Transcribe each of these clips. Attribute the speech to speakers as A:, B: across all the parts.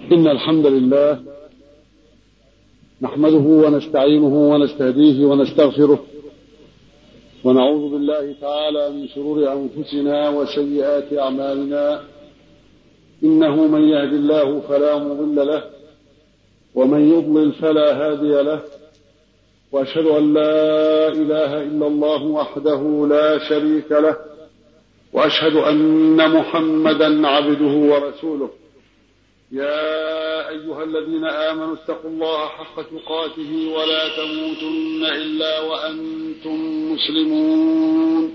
A: إن الحمد لله نحمده ونستعينه ونستهديه ونستغفره ونعوذ بالله تعالى من شرور أنفسنا وسيئات أعمالنا إنه من يهد الله فلا مضل له ومن يضلل فلا هادي له وأشهد أن لا إله إلا الله وحده لا شريك له وأشهد أن محمدا عبده ورسوله يا أيها الذين آمنوا اتقوا الله حق تقاته ولا تموتن إلا وأنتم مسلمون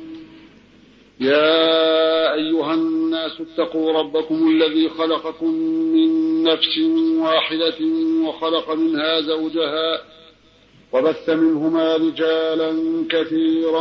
A: يا أيها الناس اتقوا ربكم الذي خلقكم من نفس واحدة وخلق منها زوجها وبث منهما رجالا كثيرا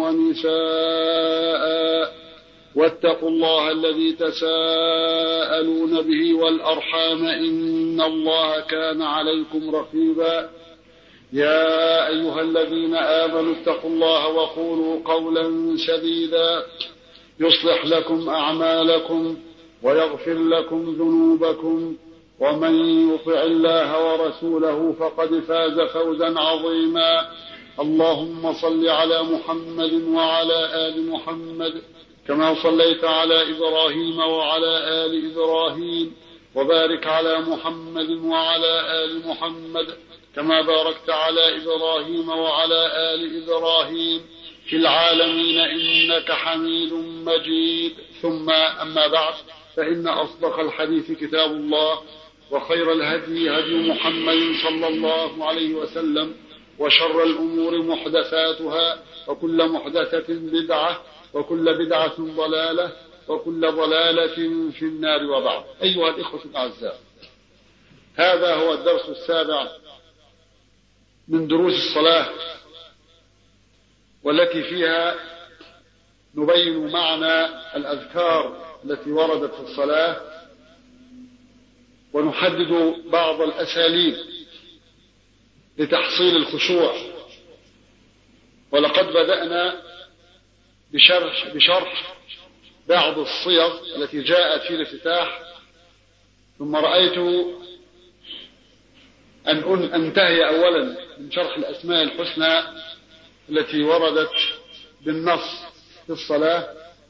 A: ونساء واتقوا الله الذي تساءلون به والأرحام إن الله كان عليكم رقيبا يا أيها الذين آمنوا اتقوا الله وقولوا قولا سديدا يصلح لكم أعمالكم ويغفر لكم ذنوبكم ومن يطع الله ورسوله فقد فاز فوزا عظيما اللهم صل على محمد وعلى آل محمد كما صليت على إبراهيم وعلى آل إبراهيم وبارك على محمد وعلى آل محمد كما باركت على إبراهيم وعلى آل إبراهيم في العالمين إنك حميد مجيد ثم أما بعد فإن أصدق الحديث كتاب الله وخير الهدي هدي محمد صلى الله عليه وسلم وشر الأمور محدثاتها وكل محدثة بدعة وكل بدعة ضلالة وكل ضلالة في النار وبعد أيها الإخوة الأعزاء هذا هو الدرس السابع من دروس الصلاة والتي فيها نبين معنى الأذكار التي وردت في الصلاة ونحدد بعض الأساليب لتحصيل الخشوع ولقد بدأنا بشرح بشرح بعض الصيغ التي جاءت في الافتتاح ثم رأيت أن أنتهي أولا من شرح الأسماء الحسنى التي وردت بالنص في الصلاة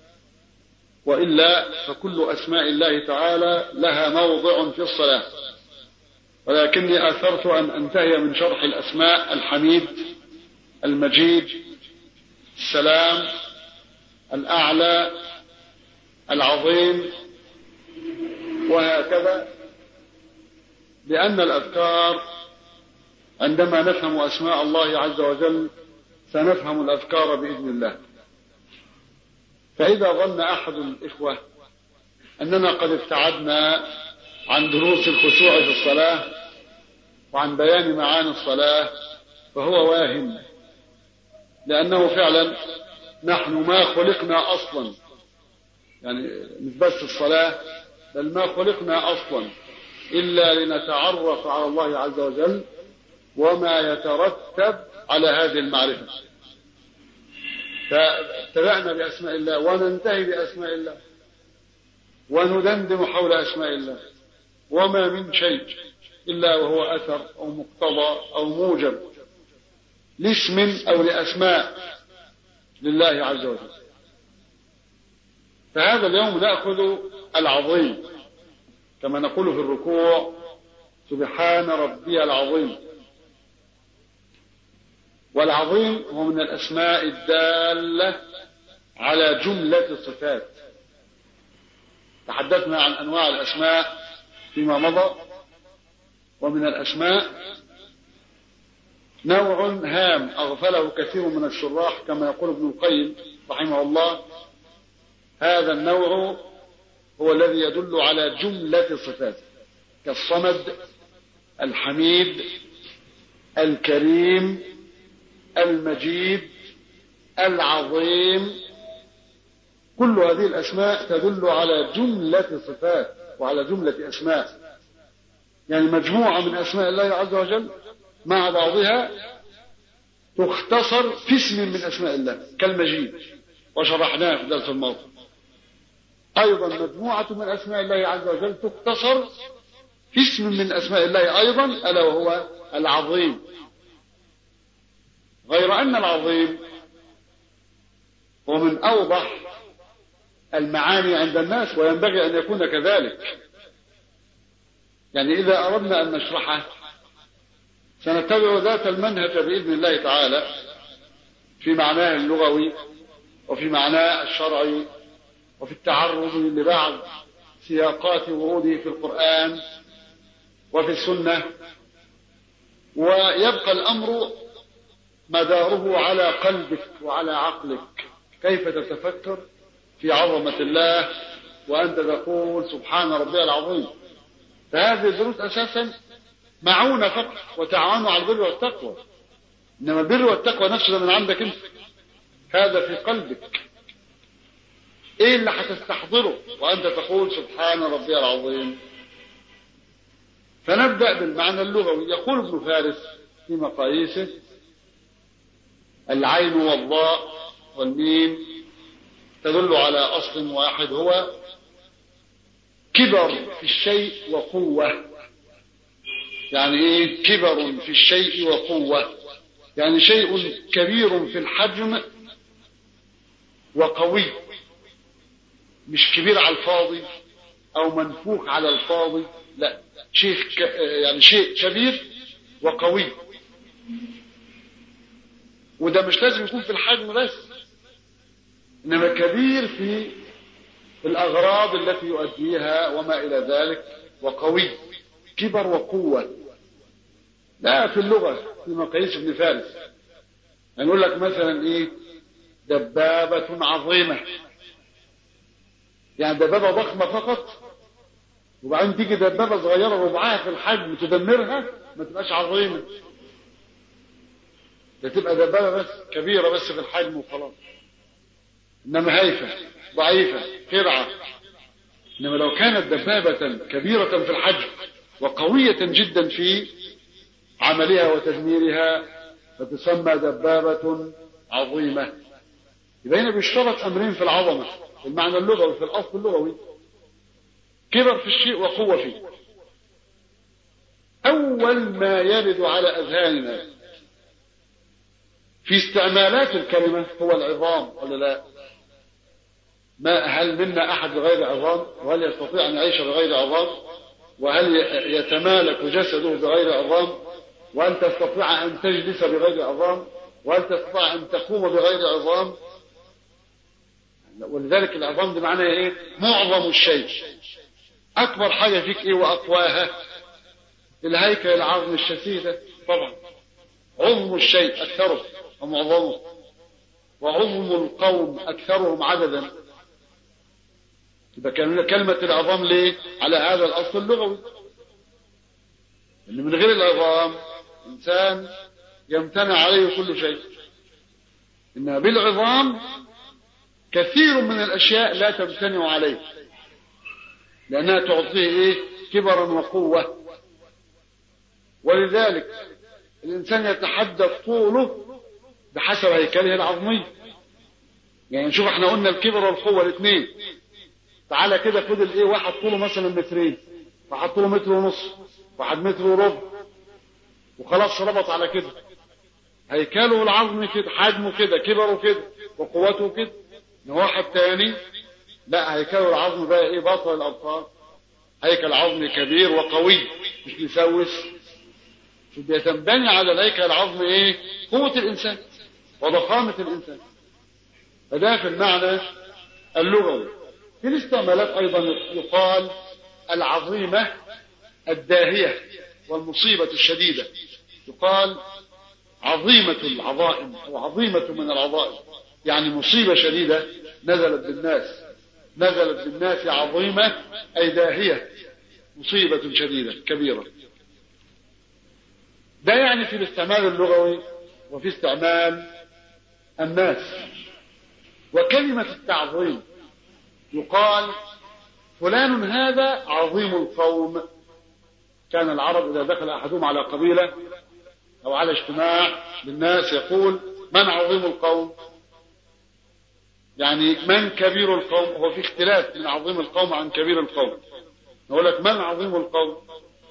A: وإلا فكل أسماء الله تعالى لها موضع في الصلاة ولكني أثرت أن أنتهي من شرح الأسماء الحميد المجيد السلام الأعلى العظيم وهكذا لأن الأذكار عندما نفهم أسماء الله عز وجل سنفهم الأذكار بإذن الله فإذا ظن أحد الإخوة أننا قد ابتعدنا عن دروس الخشوع في الصلاة وعن بيان معاني الصلاة فهو واهم لأنه فعلا نحن ما خلقنا أصلا يعني مش بس الصلاة بل ما خلقنا أصلا إلا لنتعرف على الله عز وجل وما يترتب على هذه المعرفة فابتدأنا بأسماء الله وننتهي بأسماء الله وندندن حول أسماء الله وما من شيء إلا وهو أثر أو مقتضى أو موجب لاسم أو لأسماء لله عز وجل فهذا اليوم نأخذ العظيم كما نقول في الركوع سبحان ربي العظيم والعظيم هو من الأسماء الدالة على جملة الصفات تحدثنا عن أنواع الأسماء فيما مضى ومن الأسماء نوع هام أغفله كثير من الشراح كما يقول ابن القيم رحمه الله هذا النوع هو الذي يدل على جملة صفات كالصمد الحميد الكريم المجيد العظيم كل هذه الأسماء تدل على جملة صفات وعلى جملة أسماء يعني مجموعة من أسماء الله عز وجل مع بعضها تختصر في اسم من أسماء الله كالمجيد وشرحناه في درس الماضي أيضا مجموعة من أسماء الله عز وجل تختصر في اسم من أسماء الله أيضا ألا وهو العظيم غير أن العظيم هو من أوضح المعاني عند الناس وينبغي أن يكون كذلك يعني إذا أردنا أن نشرحه سنتبع ذات المنهج بإذن الله تعالى في معناه اللغوي وفي معناه الشرعي وفي التعرض لبعض سياقات وروده في القرآن وفي السنة ويبقى الأمر مداره على قلبك وعلى عقلك كيف تتفكر في عظمة الله وأنت تقول سبحان ربي العظيم فهذه الدروس أساسا معونة فقط وتعاونوا على البر والتقوى إنما البر والتقوى نفسه من عندك أنت هذا في قلبك إيه اللي هتستحضره وأنت تقول سبحان ربي العظيم فنبدأ بالمعنى اللغوي يقول ابن فارس في مقاييسه العين والضاء والميم تدل على أصل واحد هو كبر في الشيء وقوة يعني ايه كبر في الشيء وقوة يعني شيء كبير في الحجم وقوي مش كبير على الفاضي او منفوخ على الفاضي لا شيء ك... يعني شيء كبير وقوي وده مش لازم يكون في الحجم بس انما كبير في الاغراض التي يؤديها وما الى ذلك وقوي كبر وقوة لا في اللغة في مقاييس ابن فارس نقول لك مثلا ايه دبابة عظيمة يعني دبابة ضخمة فقط وبعدين تيجي دبابة صغيرة ربعها في الحجم تدمرها ما تبقاش عظيمة ده تبقى دبابة بس كبيرة بس في الحجم وخلاص إنما هايفة ضعيفة خرعة إنما لو كانت دبابة كبيرة في الحجم وقوية جدا في عملها وتدميرها فتسمى دبابة عظيمة يبقى هنا بيشترط أمرين في العظمة في المعنى اللغوي في الأصل اللغوي كبر في الشيء وقوة فيه أول ما يرد على أذهاننا في استعمالات الكلمة هو العظام ولا لا ما هل منا أحد بغير عظام وهل يستطيع أن يعيش بغير عظام وهل يتمالك جسده بغير عظام وهل تستطيع أن تجلس بغير عظام وهل تستطيع أن تقوم بغير عظام ولذلك العظام دي معناها ايه معظم الشيء اكبر حاجة فيك ايه واقواها الهيكل العظم الشديدة طبعا عظم الشيء اكثره ومعظمه وعظم القوم اكثرهم عددا يبقى كان كلمة العظام ليه على هذا الاصل اللغوي ان من غير العظام انسان يمتنع عليه كل شيء انما بالعظام كثير من الاشياء لا تمتنع عليه لانها تعطيه ايه كبرا وقوة ولذلك الانسان يتحدى طوله بحسب هيكله العظمي يعني نشوف احنا قلنا الكبر والقوة الاثنين تعالى كده خد الايه واحد طوله مثلا مترين واحد طوله متر ونص واحد متر وربع وخلاص ربط على كده هيكله العظمي كده حجمه كده كبره كده وقوته كده واحد تاني لا هيكله العظم بقى ايه بطل الابطال هيكل عظمي كبير وقوي مش بيسوس بيتنبني على الهيكل العظمي ايه قوة الانسان وضخامة الانسان فده في المعنى اللغوي في الاستعمالات ايضا يقال العظيمة الداهية والمصيبة الشديدة يقال عظيمة العظائم او عظيمة من العظائم يعني مصيبة شديدة نزلت بالناس نزلت بالناس عظيمة أي داهية مصيبة شديدة كبيرة ده يعني في الاستعمال اللغوي وفي استعمال الناس وكلمة التعظيم يقال فلان هذا عظيم القوم كان العرب إذا دخل أحدهم على قبيلة أو على اجتماع للناس يقول من عظيم القوم يعني من كبير القوم هو في اختلاف من عظيم القوم عن كبير القوم نقول لك من عظيم القوم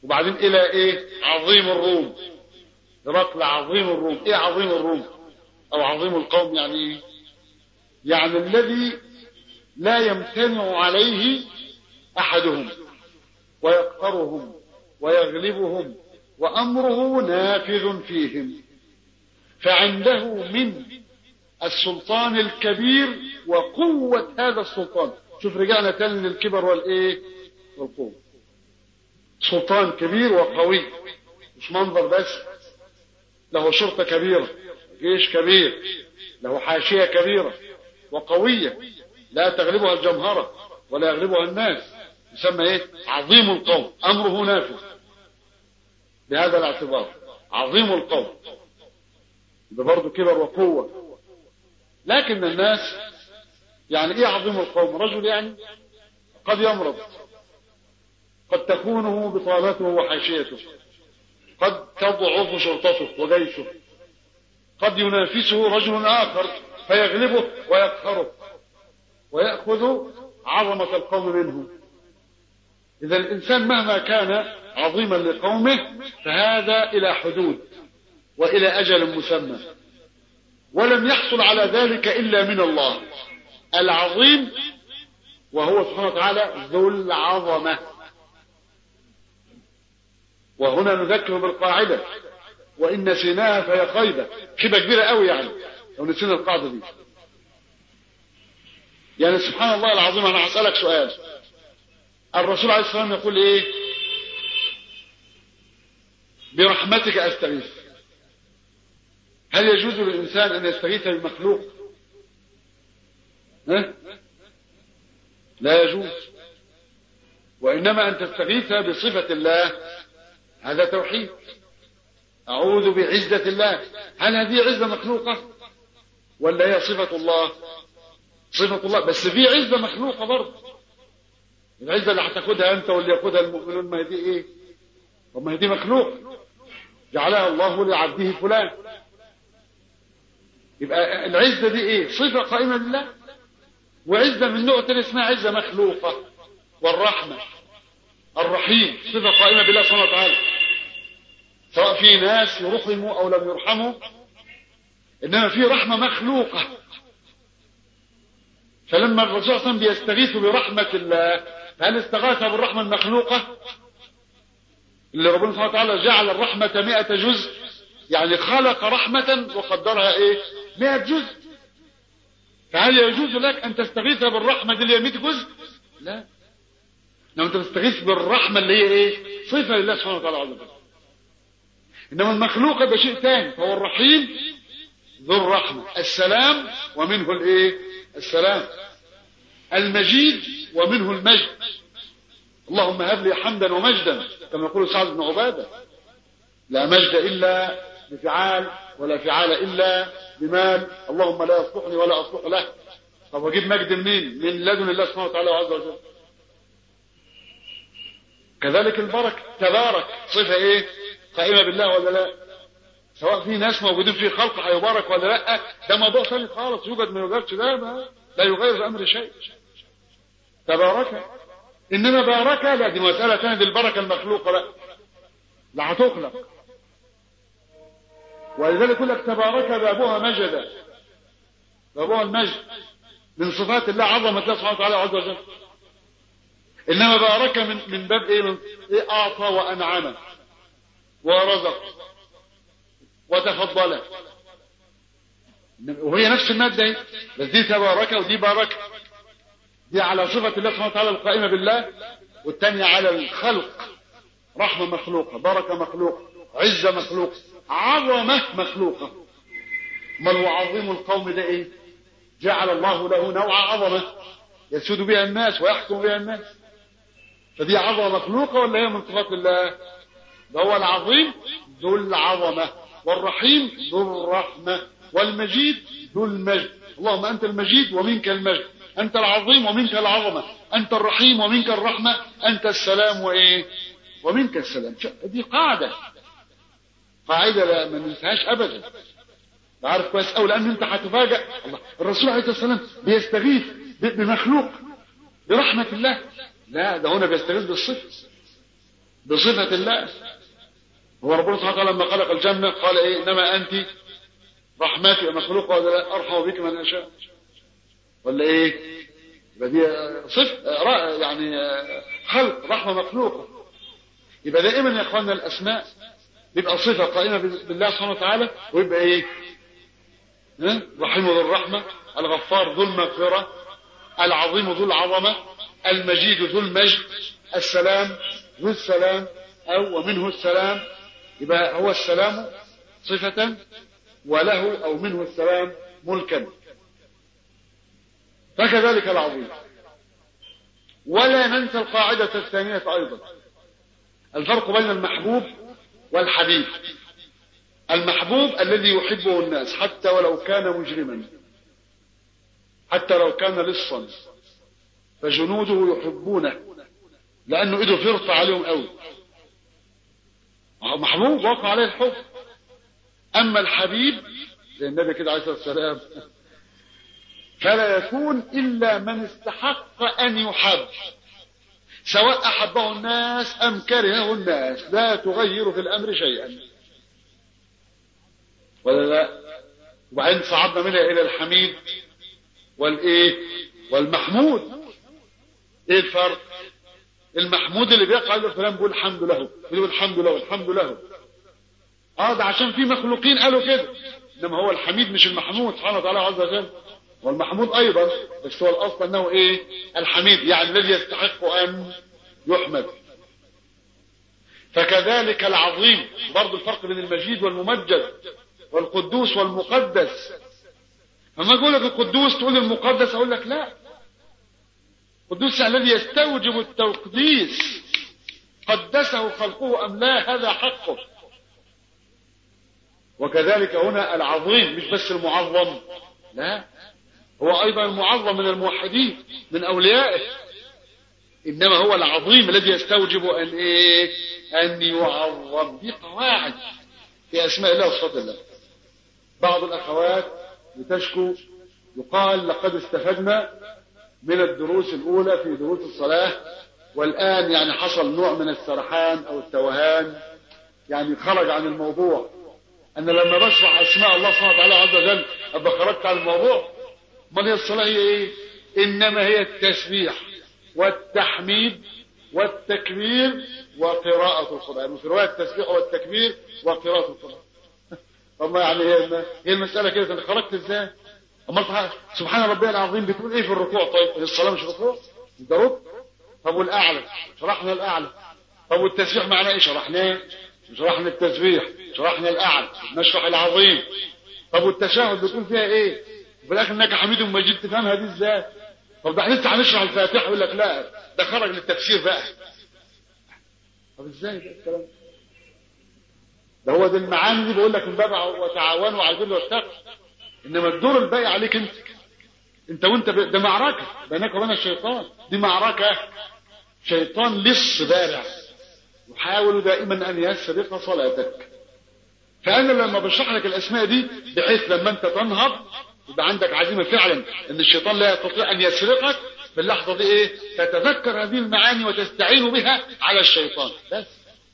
A: وبعدين إلى إيه عظيم الروم هرقل عظيم الروم إيه عظيم الروم أو عظيم القوم يعني إيه يعني الذي لا يمتنع عليه أحدهم ويقهرهم ويغلبهم وأمره نافذ فيهم فعنده من السلطان الكبير وقوة هذا السلطان شوف رجعنا تاني للكبر والإيه والقوة سلطان كبير وقوي مش منظر بس له شرطة كبيرة جيش كبير له حاشية كبيرة وقوية لا تغلبها الجمهرة ولا يغلبها الناس يسمى ايه عظيم القوم امره نافذ بهذا الاعتبار عظيم القوم ده برضه كبر وقوة لكن الناس يعني ايه عظيم القوم رجل يعني قد يمرض قد تكونه بطانته وحاشيته قد تضعف شرطته وجيشه قد ينافسه رجل آخر فيغلبه ويقهره ويأخذ عظمة القوم منه إذا الإنسان مهما كان عظيما لقومه فهذا إلى حدود وإلى أجل مسمى ولم يحصل على ذلك إلا من الله العظيم وهو سبحانه وتعالى ذو العظمة وهنا نذكر بالقاعدة وإن نسيناها فهي خيبة خيبة كبيرة قوي يعني لو نسينا القاعدة دي يعني سبحان الله العظيم أنا هسألك سؤال الرسول عليه الصلاة والسلام يقول إيه برحمتك أستغيث هل يجوز للإنسان أن يستغيث بمخلوق ها؟ لا يجوز وإنما أن تستغيث بصفة الله هذا توحيد أعوذ بعزة الله هل هذه عزة مخلوقة ولا هي صفة الله صفة الله بس في عزة مخلوقة برضه العزة اللي هتاخدها أنت واللي ياخدها المؤمنون ما هي دي إيه طب ما هي دي مخلوق جعلها الله لعبده فلان يبقى العزة دي إيه صفة قائمة لله وعزة من نوع تاني اسمها عزة مخلوقة والرحمة الرحيم صفة قائمة بالله سبحانه وتعالى سواء في ناس يرحموا أو لم يرحموا إنما في رحمة مخلوقة فلما الرسول صلى الله عليه وسلم بيستغيث برحمة الله فهل استغاث بالرحمة المخلوقة اللي ربنا سبحانه وتعالى جعل الرحمة مئة جزء يعني خلق رحمة وقدرها ايه مئة جزء فهل يجوز لك ان تستغيث بالرحمة دي اللي هي 100 جزء لا انما انت تستغيث بالرحمة اللي هي ايه صفة لله سبحانه وتعالى عز وجل انما المخلوق ده شيء ثاني فهو الرحيم ذو الرحمة السلام ومنه الايه السلام المجيد ومنه المجد اللهم هب لي حمدا ومجدا كما يقول سعد بن عبادة لا مجد إلا بفعال ولا فعال إلا بمال اللهم لا يصلحني ولا أصلح له طب أجيب مجد منين من لدن الله سبحانه وتعالى عز وجل كذلك البركة تبارك صفة ايه قائمة بالله ولا لا سواء في ناس موجودين في خلق هيبارك ولا لا ده موضوع ثاني خالص يوجد ما يوجدش ده ما لا يغير امر شيء تبارك انما بارك لا دي مسألة ثانية دي البركة المخلوقة لا لا هتخلق ولذلك يقول لك تبارك بابها مجدا بابها المجد من صفات الله عظمة الله سبحانه وتعالى عز وجل انما بارك من من باب ايه من ايه اعطى وانعم ورزق وتفضل وهي نفس المادة ايه بس دي تبارك ودي بارك دي على صفة الله سبحانه وتعالى القائمة بالله والثانية على الخلق رحمة مخلوقة بركة مخلوقة عزة مخلوقة عظمة مخلوقة من هو عظيم القوم ده ايه جعل الله له نوع عظمة يسود بها الناس ويحكم بها الناس فدي عظمة مخلوقة ولا هي من صفات الله ده هو العظيم ذو العظمة والرحيم ذو الرحمة والمجيد ذو المجد اللهم أنت المجيد ومنك المجد أنت العظيم ومنك العظمة أنت الرحيم ومنك الرحمة أنت السلام وإيه ومنك السلام دي قاعدة قاعدة لا ما ننساهاش أبدا عارف كويس أوي لأن أنت هتفاجأ الله الرسول عليه الصلاة والسلام بيستغيث بمخلوق برحمة الله لا ده هنا بيستغيث بالصفة بصفة الله هو ربنا سبحانه وتعالى لما خلق الجنة قال إيه إنما أنت رحمتي مخلوق ولا أرحم بك من أشاء ولا إيه يبقى دي صف يعني خلق رحمة مخلوقة يبقى دائما يا اخواننا الاسماء بيبقى صفة قائمة بالله سبحانه وتعالى ويبقى ايه رحيم ذو الرحمة الغفار ذو المغفرة العظيم ذو العظمة المجيد ذو المجد السلام ذو السلام او ومنه السلام يبقى هو السلام صفة وله او منه السلام ملكا فكذلك العظيم ولا ننسى القاعدة الثانية أيضا الفرق بين المحبوب والحبيب المحبوب الذي يحبه الناس حتى ولو كان مجرما حتى لو كان لصا فجنوده يحبونه لأنه إيده فرطة عليهم قوي محبوب وقع عليه الحب أما الحبيب زي النبي كده عليه الصلاة والسلام فلا يكون إلا من استحق أن يحب سواء أحبه الناس أم كرهه الناس لا تغير في الأمر شيئا ولا لا وبعدين صعدنا منها إلى الحميد والإيه والمحمود إيه الفرق المحمود اللي بيقع له فلان بيقول الحمد له بيقول الحمد له الحمد له اه ده عشان في مخلوقين قالوا كده انما هو الحميد مش المحمود سبحانه وتعالى عز وجل والمحمود ايضا بس هو الاصل انه ايه الحميد يعني الذي يستحق ان يحمد فكذلك العظيم برضو الفرق بين المجيد والممجد والقدوس والمقدس اما اقول لك القدوس تقول المقدس اقول لك لا القدوس الذي يستوجب التقديس قدسه خلقه ام لا هذا حقه وكذلك هنا العظيم مش بس المعظم لا هو ايضا المعظم من الموحدين من اوليائه انما هو العظيم الذي يستوجب ان ايه ان يعظم دي قواعد في اسماء الله وصفات الله بعض الاخوات بتشكو يقال لقد استفدنا من الدروس الاولى في دروس الصلاه والان يعني حصل نوع من السرحان او التوهان يعني خرج عن الموضوع انا لما بشرح اسماء الله سبحانه وتعالى عز وجل ابقى خرجت عن الموضوع امال هي الصلاه هي ايه انما هي التسبيح والتحميد والتكبير وقراءة القرآن وفي رواية التسبيح والتكبير وقراءة القرآن طب يعني هي هي المسألة كده انت خرجت ازاي؟ امال سبحان ربي العظيم بتقول ايه في الركوع طيب؟ الصلاة مش ركوع؟ انت ركع طب والاعلى شرحنا الاعلى طب والتسبيح معناه ايه؟ شرحناه شرحنا التسبيح شرحنا الاعلى نشرح العظيم طب والتشهد بتقول فيها ايه؟ وفي الاخر انك حميد مجيد تفهمها دي ازاي؟ طب ده احنا لسه هنشرح الفاتحه يقول لك لا ده خرج للتفسير بقى طب ازاي ده الكلام ده هو دي المعاني دي بقول لك من باب وتعاونوا على البر والتقوى انما الدور الباقي عليك انت انت وانت ب... ده معركه بينك وبين الشيطان دي معركه شيطان لص بارع يحاول دائما ان يسرق صلاتك فانا لما بشرح لك الاسماء دي بحيث لما انت تنهض يبقى عندك عزيمه فعلا ان الشيطان لا يستطيع ان يسرقك في اللحظه دي ايه تتذكر هذه المعاني وتستعين بها على الشيطان بس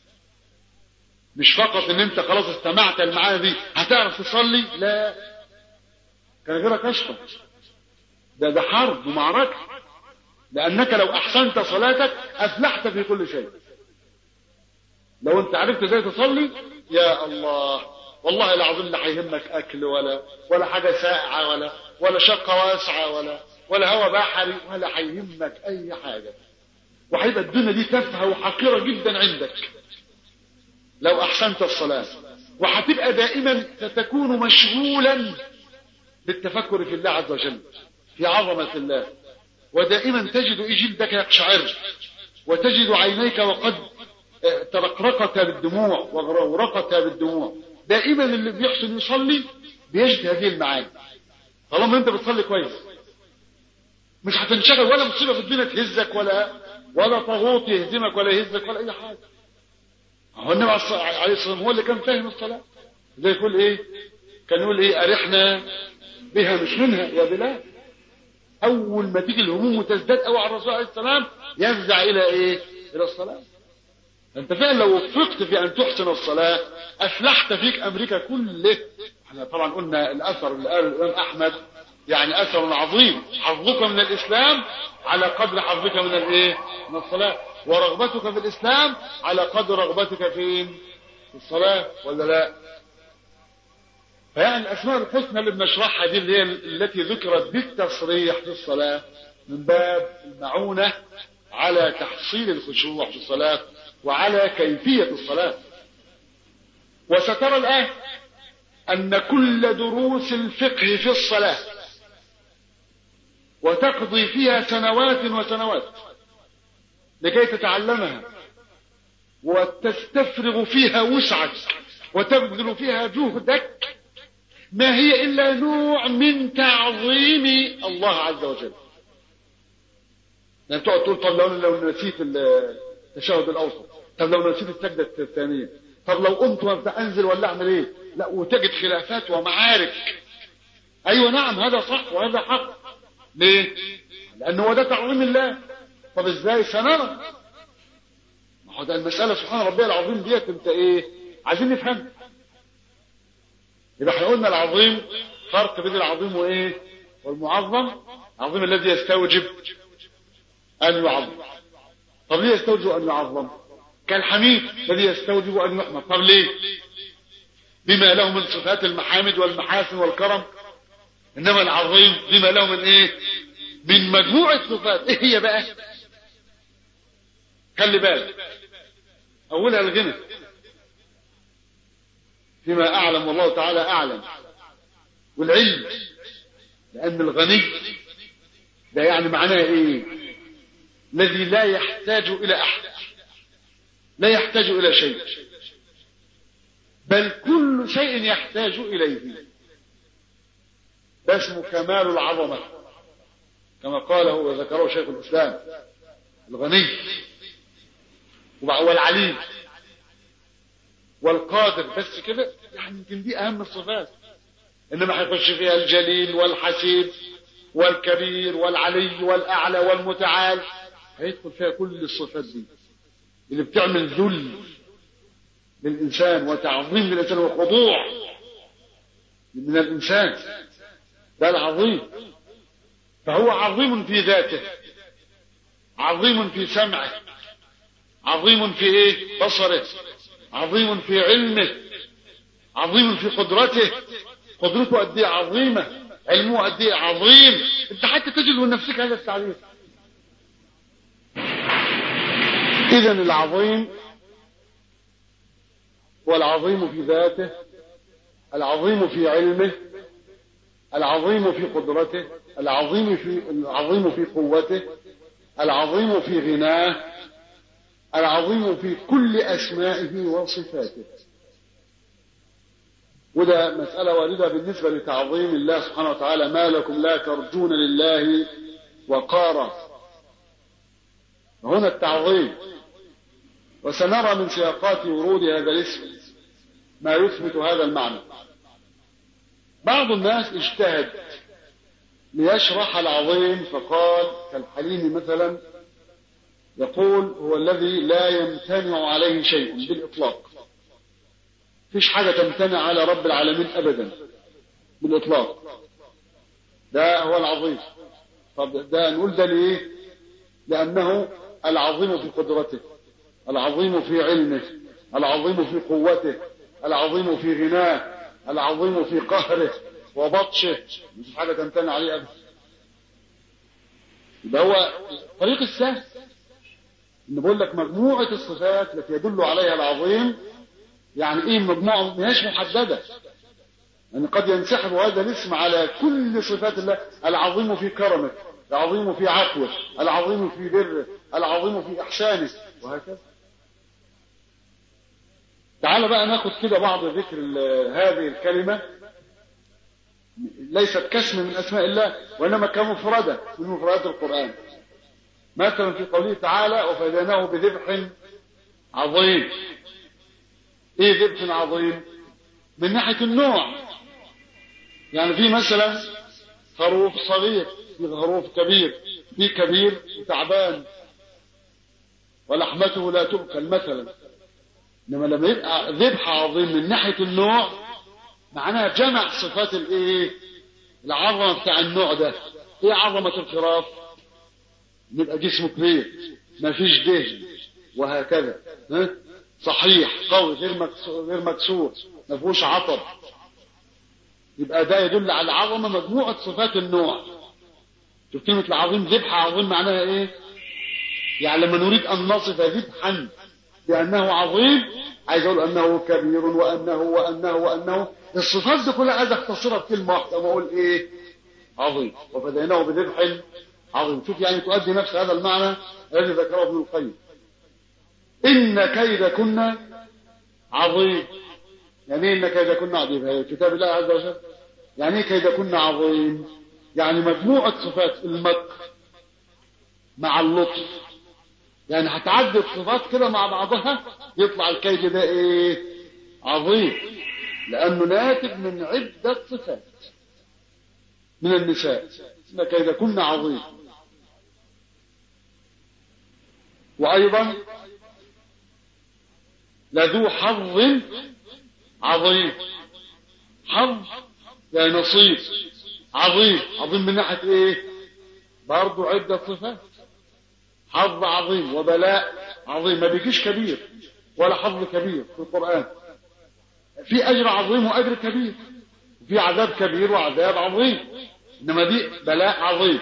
A: مش فقط ان انت خلاص استمعت المعاني دي هتعرف تصلي لا كان غيرك اشطر ده ده حرب ومعركه لانك لو احسنت صلاتك افلحت في كل شيء لو انت عرفت ازاي تصلي يا الله والله العظيم لا هيهمك اكل ولا ولا حاجه ساقعه ولا ولا شقه واسعه ولا ولا هوا بحري ولا هيهمك اي حاجه وهيبقى الدنيا دي تافهه وحقيره جدا عندك لو احسنت الصلاه وهتبقى دائما ستكون مشغولا بالتفكر في الله عز وجل في عظمه الله ودائما تجد جلدك يقشعر وتجد عينيك وقد ترقرقت بالدموع وغرقت بالدموع دائما اللي بيحسن يصلي بيجد هذه المعاني طالما انت بتصلي كويس مش هتنشغل ولا مصيبه في الدنيا تهزك ولا ولا طاغوت يهزمك ولا يهزك ولا اي حاجه هو النبي عليه الصلاه والسلام هو اللي كان فاهم الصلاه زي يقول ايه كان يقول ايه ارحنا بها مش منها يا بلال اول ما تيجي الهموم وتزداد قوي على الرسول عليه السلام يفزع الى ايه الى الصلاه انت فعلا لو وفقت في ان تحسن الصلاة افلحت فيك امريكا كله احنا طبعا قلنا الاثر اللي قاله الامام احمد يعني اثر عظيم حظك من الاسلام على قدر حظك من الايه من الصلاة ورغبتك في الاسلام على قدر رغبتك فين في الصلاة ولا لا فيعني الاسماء الحسنى اللي بنشرحها دي اللي هي التي ذكرت بالتصريح في الصلاة من باب المعونة على تحصيل الخشوع في الصلاة وعلى كيفية الصلاة وسترى الآن أن كل دروس الفقه في الصلاة وتقضي فيها سنوات وسنوات لكي تتعلمها وتستفرغ فيها وسعك وتبذل فيها جهدك ما هي إلا نوع من تعظيم الله عز وجل يعني تقعد تقول طب لو لو نسيت التشهد الاوسط طب لو نسيت السجده الثانيه طب لو قمت وابدا انزل ولا اعمل ايه لا وتجد خلافات ومعارك ايوه نعم هذا صح وهذا حق ليه لانه هو ده تعظيم الله طب ازاي سنرى ما هو ده المساله سبحان ربي العظيم ديت انت ايه عايزين نفهم يبقى احنا قلنا العظيم فرق بين العظيم وايه والمعظم العظيم الذي يستوجب أن يعظم طب ليه يستوجب أن يعظم كالحميد الذي يستوجب أن يحمد طب ليه بما له من صفات المحامد والمحاسن والكرم إنما العظيم بما له من إيه من مجموعة صفات إيه هي بقى خلي بالك أولها الغنى فيما أعلم والله تعالى أعلم والعلم لأن الغني ده يعني معناه إيه الذي لا يحتاج إلى أحد لا يحتاج إلى شيء بل كل شيء يحتاج إليه ده اسمه كمال العظمة كما قاله وذكره شيخ الإسلام الغني والعليم والقادر بس كده يعني يمكن دي أهم الصفات إنما هيخش فيها الجليل والحسيب والكبير والعلي والأعلى والمتعال هيدخل فيها كل الصفات دي اللي بتعمل ذل للإنسان وتعظيم للإنسان وخضوع من الإنسان ده العظيم فهو عظيم في ذاته عظيم في سمعه عظيم في ايه بصره عظيم في علمه عظيم في قدرته قدرته قد ايه عظيمه علمه قد ايه عظيم انت حتى تجد من نفسك هذا التعريف اذا العظيم هو العظيم في ذاته العظيم في علمه العظيم في قدرته العظيم في العظيم في قوته العظيم في غناه العظيم في كل اسمائه وصفاته وده مسألة واردة بالنسبة لتعظيم الله سبحانه وتعالى ما لكم لا ترجون لله وقارا هنا التعظيم وسنرى من سياقات ورود هذا الاسم ما يثبت هذا المعنى بعض الناس اجتهد ليشرح العظيم فقال كالحليم مثلا يقول هو الذي لا يمتنع عليه شيء بالإطلاق فيش حاجة تمتنع على رب العالمين أبدا بالإطلاق ده هو العظيم طب ده نقول ده ليه لأنه العظيم في قدرته العظيم في علمه العظيم في قوته العظيم في غناه العظيم في قهره وبطشه مش حاجة تمتنع عليه أبدا يبقى هو طريق السهل ان بقول لك مجموعة الصفات التي يدل عليها العظيم يعني ايه مجموعة مش محددة يعني قد ينسحب هذا الاسم على كل صفات الله العظيم في كرمه العظيم في عفوه العظيم في بره العظيم في احسانه وهكذا تعال بقى ناخد كده بعض ذكر هذه الكلمة ليست كاسم من اسماء الله وانما كمفردة من مفردات القرآن مثلا في قوله تعالى وفديناه بذبح عظيم ايه ذبح عظيم من ناحية النوع يعني في مثلا خروف صغير في خروف كبير في كبير وتعبان ولحمته لا تؤكل مثلا انما لما يبقى ذبح عظيم من ناحيه النوع معناها جمع صفات الايه العظمه بتاع النوع ده ايه عظمه الخراف يبقى جسمه كبير ما فيش دهن وهكذا ها صحيح قوي غير مكسور غير مكسور ما فيهوش عطب يبقى ده يدل على العظمه مجموعه صفات النوع شوف كلمه العظيم ذبح عظيم معناها ايه يعني لما نريد ان نصف ذبحا بانه عظيم عايز اقول انه كبير وانه وانه وانه الصفات دي كلها عايز اختصرها بكلمه واحده واقول ايه عظيم وفديناه بذبح عظيم شوف يعني تؤدي نفس هذا المعنى الذي ذكره ابن القيم ان كيد كنا عظيم يعني ايه ان كيد كنا عظيم هي كتاب الله عز وجل يعني ايه كيد كنا عظيم يعني مجموعه صفات المكر مع اللطف يعني هتعدي الصفات كده مع بعضها يطلع الكيد ده ايه عظيم لانه ناتج من عده صفات من النساء ان كيد كنا عظيم وايضا لذو حظ عظيم حظ يعني نصيب عظيم عظيم من ناحيه ايه برضه عده صفات حظ عظيم وبلاء عظيم ما بيجيش كبير ولا حظ كبير في القرآن في أجر عظيم وأجر كبير في عذاب كبير وعذاب عظيم إنما دي بلاء عظيم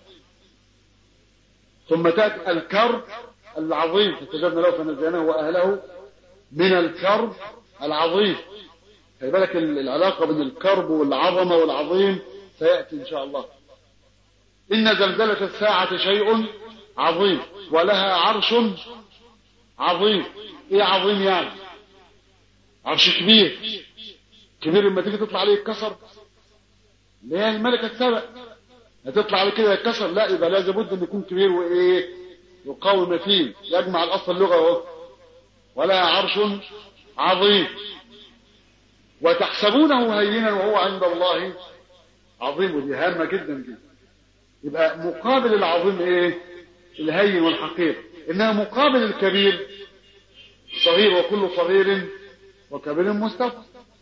A: ثم تأتي الكرب العظيم فاستجبنا له فنزعناه وأهله من الكرب العظيم خلي بالك العلاقة بين الكرب والعظمة والعظيم سيأتي إن شاء الله إن زلزلة الساعة شيء عظيم ولها عرش عظيم ايه عظيم يعني عرش كبير كبير لما تيجي تطلع عليه يتكسر اللي هي الملكة السبع هتطلع عليه كده يتكسر لا يبقى لازم بد ان يكون كبير وايه وقوي متين يجمع الاصل اللغة اهو ولها عرش عظيم وتحسبونه هينا وهو عند الله عظيم ودي هامة جدا جدا يبقى مقابل العظيم ايه الهين والحقير انها مقابل الكبير صغير وكل صغير وكبير مستقر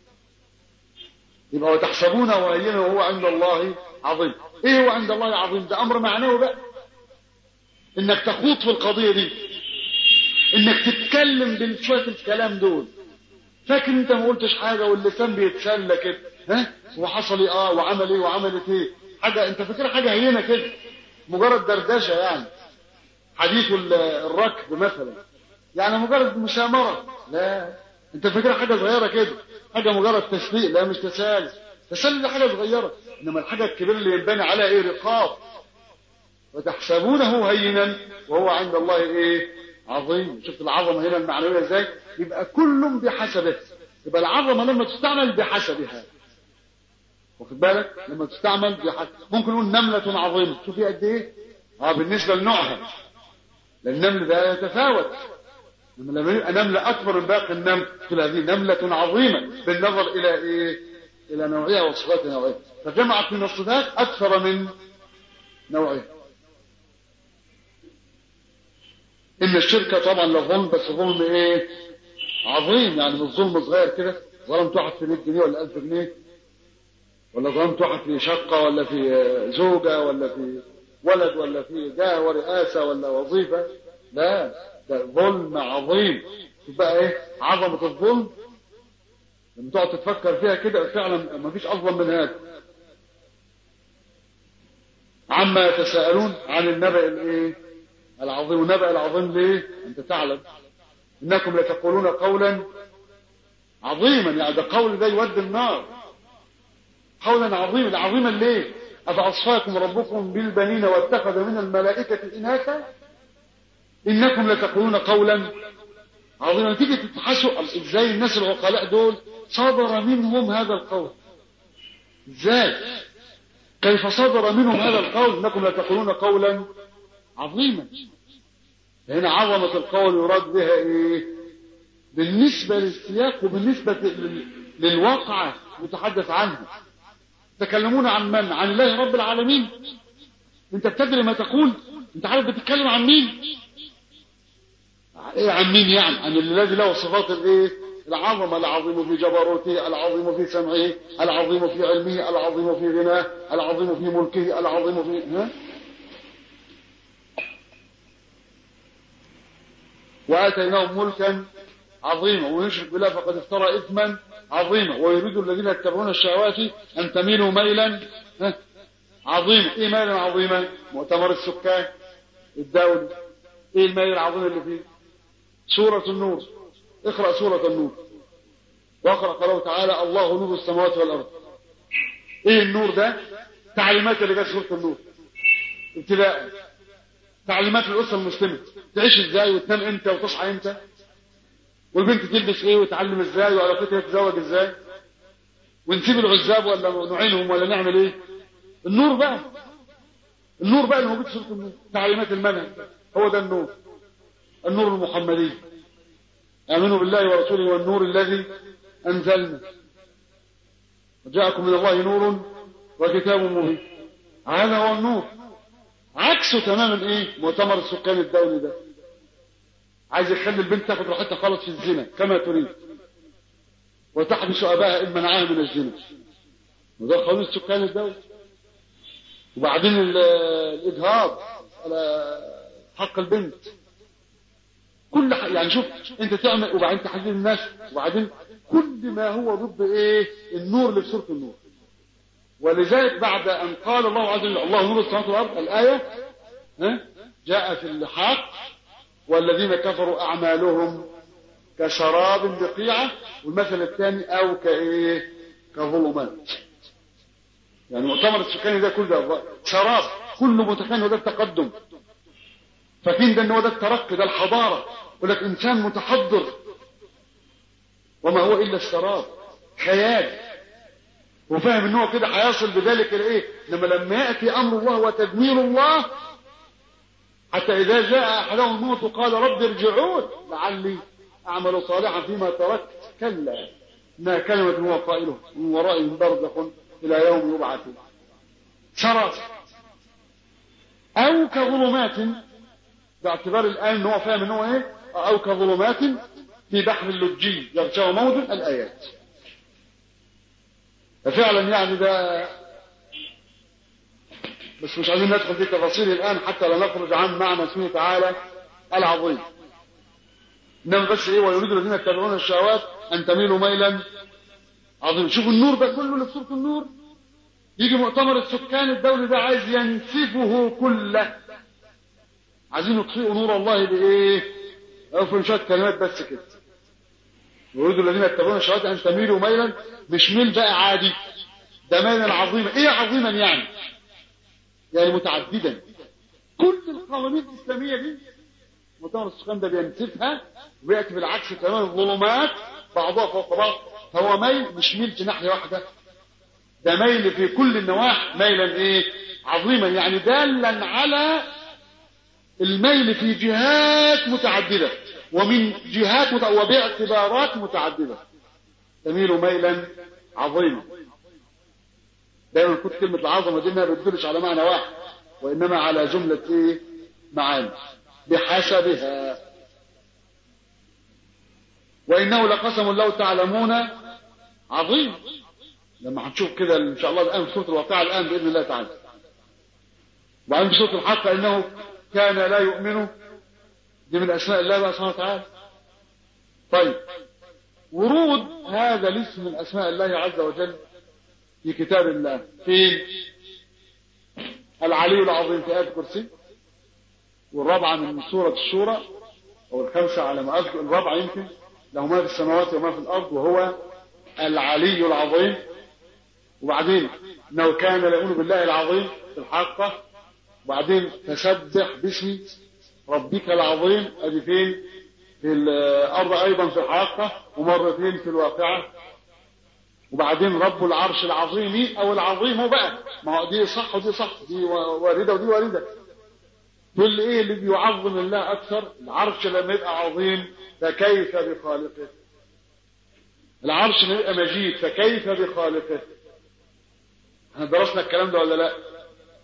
A: يبقى وتحسبونه هينا وهو عند الله عظيم ايه هو عند الله عظيم ده امر معنوي بقى انك تخوض في القضيه دي انك تتكلم بشويه الكلام دول فاكر انت ما قلتش حاجه واللسان بيتسلى كده ها وحصل ايه اه وعمل ايه وعملت ايه حاجه انت فاكر حاجه هينه كده مجرد دردشه يعني حديث الركب مثلا يعني مجرد مسامرة لا انت فاكر حاجة صغيرة كده حاجة مجرد تسليق لا مش تسالي تسلي ده حاجة صغيرة انما الحاجة الكبيرة اللي ينبني عليها ايه رقاب وتحسبونه هينا وهو عند الله ايه عظيم شفت العظمة هنا المعنوية ازاي يبقى كل بحسبه يبقى العظمة لما تستعمل بحسبها واخد بالك لما تستعمل بحسب ممكن نقول نملة عظيمة شوفي قد ايه اه بالنسبة لنوعها لان النمل ده يتفاوت لما يبقى نملة أكبر من باقي النمل تقول هذه نملة عظيمة بالنظر إلى إيه؟ إلى نوعية وصفات نوعية فجمعت من الصفات أكثر من نوعية إن الشركة طبعا لظلم بس ظلم إيه؟ عظيم يعني مش ظلم صغير كده ظلمت واحد في 100 جنيه ولا 1000 جنيه ولا ظلمت واحد في شقة ولا في زوجة ولا في ولد ولا في جاه ورئاسة ولا وظيفة لا ده ظلم عظيم تبقى ايه عظمة الظلم لما تقعد تتفكر فيها كده فعلا ما فيش اظلم من هذا عما يتساءلون عن النبأ الايه العظيم النبأ العظيم ليه انت تعلم انكم لتقولون قولا عظيما يعني ده قول ده يودي النار قولا عظيما عظيما ليه أفأصفاكم ربكم بالبنين واتخذ من الملائكة إناثا إنكم لتقولون قولا عظيما تيجي تتحسوا ازاي الناس العقلاء دول صدر منهم هذا القول ازاي كيف صدر منهم هذا القول انكم لتقولون قولا عظيما هنا عظمة القول يراد بها ايه بالنسبة للسياق وبالنسبة للواقعة متحدث عنها تكلمون عن من عن الله رب العالمين انت بتدري ما تقول انت عارف بتتكلم عن مين ايه عن مين يعني عن الذي له صفات الايه العظمه العظيم في جبروته العظيم في سمعه العظيم في علمه العظيم في غناه العظيم في ملكه العظيم في ها واتيناهم ملكا عظيما ويشرك بالله فقد افترى اثما عظيما ويريد الذين يتبعون الشهوات ان تميلوا ميلا ها عظيما ايه ميلا عظيما مؤتمر السكان الدولي ايه الميل العظيم اللي فيه سورة النور اقرأ سورة النور واقرأ قوله تعالى الله نور السماوات والأرض ايه النور ده تعليمات اللي جت سورة النور ابتداء تعليمات الأسرة المسلمة تعيش ازاي وتنام امتى وتصحى امتى والبنت تلبس ايه وتعلم ازاي وعلاقتها تتزوج ازاي ونسيب العزاب ولا نعينهم ولا نعمل ايه النور بقى النور بقى اللي موجود في سورة النور تعليمات المنهج هو ده النور النور المحمدي آمنوا بالله ورسوله والنور الذي أنزلنا وجاءكم من الله نور وكتاب مبين هذا هو النور عكسه تماما ايه مؤتمر السكان الدولي ده عايز يخلي البنت تاخد راحتها خالص في الزنا كما تريد وتحبس اباها ان منعها من الزنا وده قانون السكان الدولي وبعدين الاجهاض على حق البنت كل ح... يعني شوف انت تعمل وبعدين تحديد الناس وبعدين كل ما هو ضد ايه النور اللي في سوره النور ولذلك بعد ان قال الله عز وجل الله نور السماوات والارض الايه ها جاء في الحق والذين كفروا اعمالهم كسراب بقيعه والمثل الثاني او كايه كظلمات يعني مؤتمر السكاني ده كل ده سراب كله متكامل وده التقدم فاكرين ده ان هو ده الترقي ده الحضاره يقول لك انسان متحضر وما هو الا السراب خيال وفاهم ان هو كده هيصل بذلك لايه لما لما ياتي امر الله وتدمير الله حتى اذا جاء احدهم الموت قال رب ارجعون لعلي اعمل صالحا فيما تركت كلا انها كلمه هو قائله من ورائهم برزخ الى يوم يبعثون سراب او كظلمات باعتبار الآن ان هو فاهم ان هو ايه او كظلمات في بحر اللجي يغشاه موج الايات ففعلا يعني ده بس مش عايزين ندخل في تفاصيل الان حتى لا نخرج عن معنى اسمه تعالى العظيم انما بس ايه ويريد الذين يتبعون الشهوات ان تميلوا ميلا عظيما شوفوا النور ده كله اللي في سوره النور يجي مؤتمر السكان الدولي ده عايز ينسفه كله عايزين يطفئوا نور الله بايه او في شويه كلمات بس كده يريد الذين يتبعون الشهوات ان تميلوا ميلا مش ميل بقى عادي ده ميلا عظيما ايه عظيما يعني يعني متعددا كل القوانين الاسلاميه دي مؤتمر السكان ده بينسفها وياتي بالعكس تماما الظلمات بعضها فوق بعض هو ميل مش ميل في ناحيه واحده ده ميل في كل النواحي ميلا ايه عظيما يعني دالا على الميل في جهات متعددة ومن جهات مت... وباعتبارات متعددة تميل ميلا عظيما دايما كنت كلمة العظمة دي انها بتدلش على معنى واحد وانما على جملة ايه معاني بحسبها وانه لقسم لو تعلمون عظيم لما هنشوف كده ان شاء الله الان في سوره الواقعه الان باذن الله تعالى وبعدين في سوره الحق انه كان لا يؤمن دي من اسماء الله سبحانه وتعالى طيب ورود هذا الاسم من اسماء الله عز وجل في كتاب الله فين العلي العظيم في آية الكرسي والرابعة من سورة الشورى أو الخمسة على ما أذكر الرابعة يمكن له ما في السماوات وما في الأرض وهو العلي العظيم وبعدين انه كان لا يؤمن بالله العظيم في الحقة وبعدين تسبح باسم ربك العظيم ادي فين في الارض ايضا في الحقة ومرتين في الواقعة وبعدين رب العرش العظيم او العظيم هو بقى ما هو دي صح ودي صح دي واردة ودي واردة كل ايه اللي بيعظم الله اكثر العرش لما يبقى عظيم فكيف بخالقه العرش لما يبقى مجيد فكيف بخالقه احنا درسنا الكلام ده ولا لا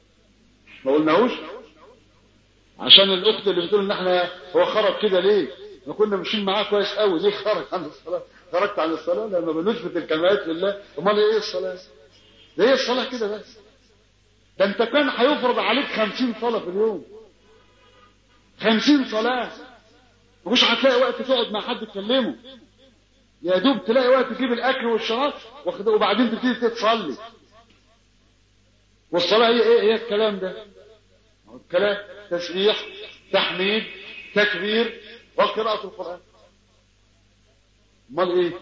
A: ما قلناهوش عشان الاخت اللي بتقول ان احنا هو خرج كده ليه احنا كنا ماشيين معاه كويس قوي ليه خرج عن الصلاه خرجت عن الصلاه لما بنثبت الكمالات لله امال ايه الصلاه ده ايه الصلاه كده بس ده انت كان هيفرض عليك خمسين صلاه في اليوم خمسين صلاه مش هتلاقي وقت تقعد مع حد تكلمه يا دوب تلاقي وقت تجيب الاكل والشراب وبعدين تبتدي تصلي والصلاه هي ايه هي الكلام ده الكلام تسبيح تحميد تكبير وقراءة القرآن امال ايه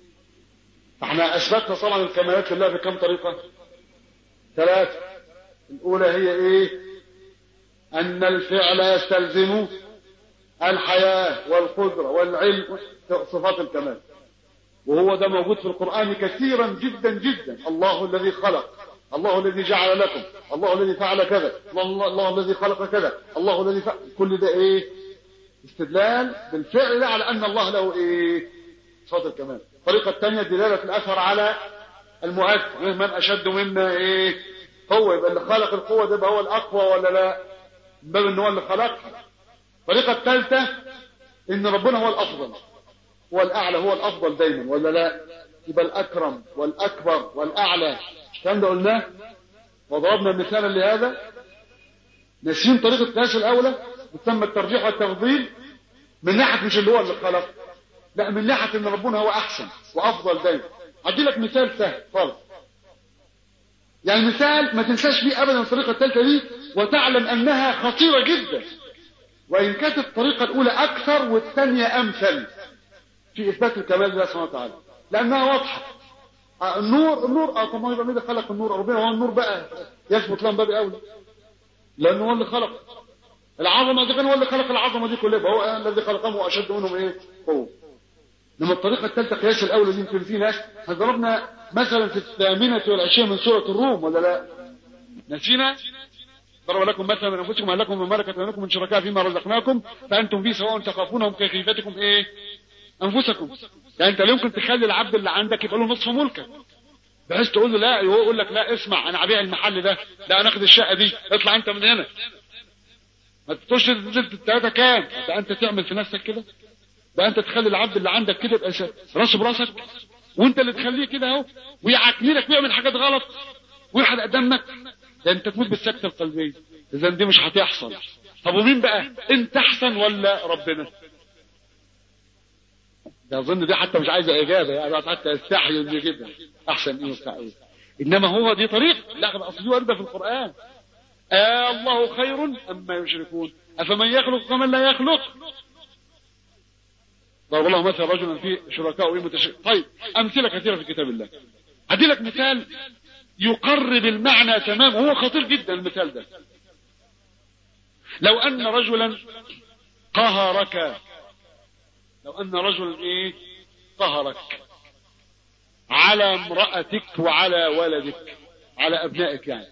A: احنا اثبتنا طبعا الكمالات لله بكم طريقة ثلاثة الاولى هي ايه ان الفعل يستلزم الحياة والقدرة والعلم صفات الكمال وهو ده موجود في القرآن كثيرا جدا جدا الله الذي خلق الله الذي جعل لكم الله الذي فعل كذا الله, الله الذي خلق كذا الله الذي فعل كل ده ايه استدلال بالفعل على ان الله له ايه صفات الكمال الطريقه الثانيه دلاله الاثر على المؤثر من اشد منا ايه قوه يبقى اللي خلق القوه ده يبقى هو الاقوى ولا لا من باب ان هو اللي خلقها الطريقه الثالثه ان ربنا هو الافضل هو الاعلى هو الافضل دايما ولا لا يبقى الاكرم والاكبر والاعلى الكلام ده قلناه وضربنا مثالا لهذا ناسيين طريقه القياس الاولى تسمى الترجيح والتفضيل من ناحيه مش اللي هو اللي خلق لا من ناحيه ان ربنا هو احسن وافضل دايما ادي لك مثال سهل خالص يعني مثال ما تنساش فيه ابدا الطريقه الثالثه دي وتعلم انها خطيره جدا وان كانت الطريقه الاولى اكثر والثانيه امثل في اثبات الكمال لله سبحانه وتعالى لانها واضحه النور النور اه طب ما يبقى مين اللي خلق النور ربنا هو النور بقى يثبت له من باب اولى لانه هو اللي خلق العظمه دي كان هو اللي خلق العظمه دي كلها هو الذي خلقهم واشد منهم ايه قوه لما الطريقه الثالثه قياس الاولى دي يمكن في ناس ضربنا مثلا في الثامنه والعشرين من سوره الروم ولا لا نسينا ضرب لكم مثلا من انفسكم هل لكم من ملكت لكم من شركاء فيما رزقناكم فانتم فيه سواء تخافونهم كخيفتكم ايه انفسكم يعني انت لا يمكن تخلي العبد اللي عندك يبقى له نصف ملكك بحيث تقول له لا هو يقول لك لا اسمع انا هبيع المحل ده لا انا اخد الشقه دي اطلع انت من هنا ما تقولش نزلت الثلاثه كام ده انت تعمل في نفسك كده ده انت تخلي العبد اللي عندك كده يبقى راسه براسك وانت اللي تخليه كده اهو ويعكني لك ويعمل حاجات غلط ويحرق دمك ده انت تموت بالسكته القلبيه اذا دي مش هتحصل طب ومين بقى انت احسن ولا ربنا ده اظن دي حتى مش عايزه اجابه يعني حتى يستحي انه جدا احسن ايه وبتاع ايه انما هو دي طريق لا اصل دي وارده في القران آه الله خير اما يشركون افمن يخلق كمن لا يخلق ضرب الله مثلا رجلا فيه شركاء وإيه متشرك طيب امثله كثيره في كتاب الله ادي لك مثال يقرب المعنى تمام وهو خطير جدا المثال ده لو ان رجلا قهرك لو ان رجلا ايه قهرك على امرأتك وعلى ولدك على ابنائك يعني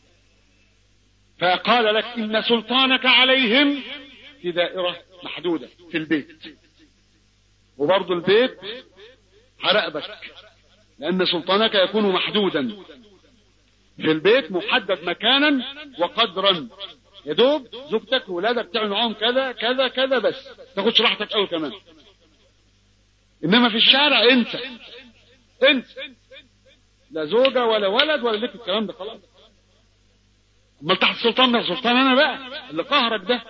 A: فقال لك ان سلطانك عليهم في دائرة محدودة في البيت وبرضه البيت هرقبك لان سلطانك يكون محدودا في البيت محدد مكانا وقدرا يا دوب زوجتك وولادك تعمل معاهم كذا كذا كذا بس تاخدش راحتك قوي كمان انما في الشارع انت انت لا زوجة ولا ولد ولا ليك الكلام ده خلاص امال تحت سلطان ده سلطان انا بقى اللي قهرك ده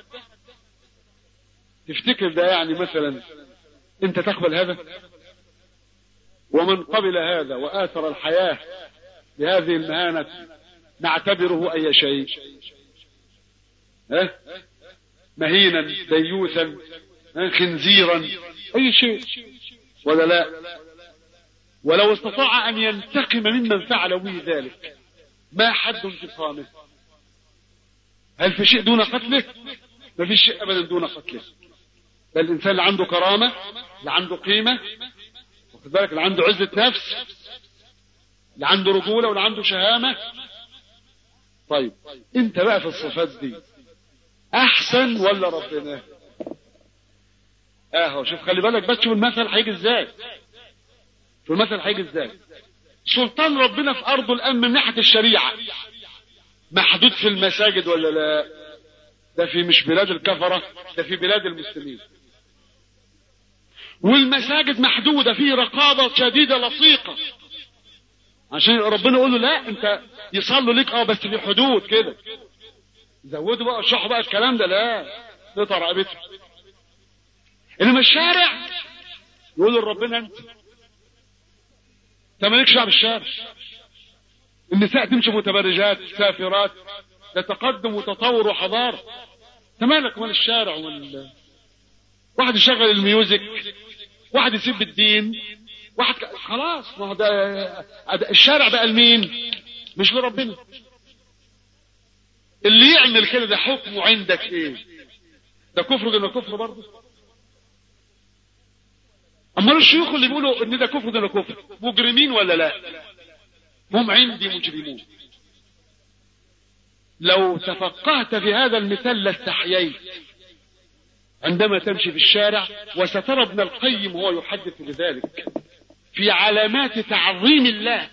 A: تفتكر ده يعني مثلا انت تقبل هذا ومن قبل هذا واثر الحياة بهذه المهانة نعتبره اي شيء ها مهينا ديوثا خنزيرا اي شيء ولا لا ولو استطاع ان ينتقم ممن فعل به ذلك ما حد انتقامه هل في شيء دون قتله ما في شيء ابدا دون قتله بل الانسان اللي عنده كرامه اللي عنده قيمه واخد بالك اللي عنده عزه نفس اللي عنده رجوله واللي عنده شهامه طيب انت بقى في الصفات دي احسن ولا ربنا اهو شوف خلي بالك بس شوف المثل هيجي ازاي شوف المثل هيجي ازاي سلطان ربنا في ارضه الان من ناحيه الشريعه محدود في المساجد ولا لا ده في مش بلاد الكفره ده في بلاد المسلمين والمساجد محدودة فيه رقابة شديدة لصيقة عشان ربنا يقول له لا انت يصلوا لك اه بس في حدود كده زودوا بقى شحوا بقى الكلام ده لا قطع رقبته انما الشارع يقول لربنا انت انت مالكش دعوه بالشارع النساء تمشي متبرجات سافرات ده تقدم وتطور وحضاره انت مالك مال الشارع وال واحد يشغل الميوزك واحد يسيب الدين واحد ك... خلاص ما هو ده الشارع بقى لمين مش لربنا اللي يعمل كده ده حكمه عندك ايه ده كفر ده كفر برضه امال الشيوخ اللي بيقولوا ان ده كفر ده كفر مجرمين ولا لا هم عندي مجرمون لو تفقهت في هذا المثال لاستحييت عندما تمشي في الشارع وسترى ابن القيم وهو يحدث بذلك في علامات تعظيم الله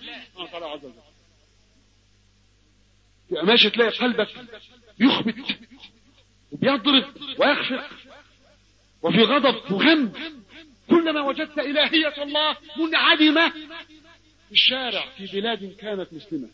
A: ماشي تلاقي قلبك يخبت وبيضرب ويخفق وفي غضب وغم كلما وجدت إلهية الله منعدمة في الشارع في بلاد كانت مسلمة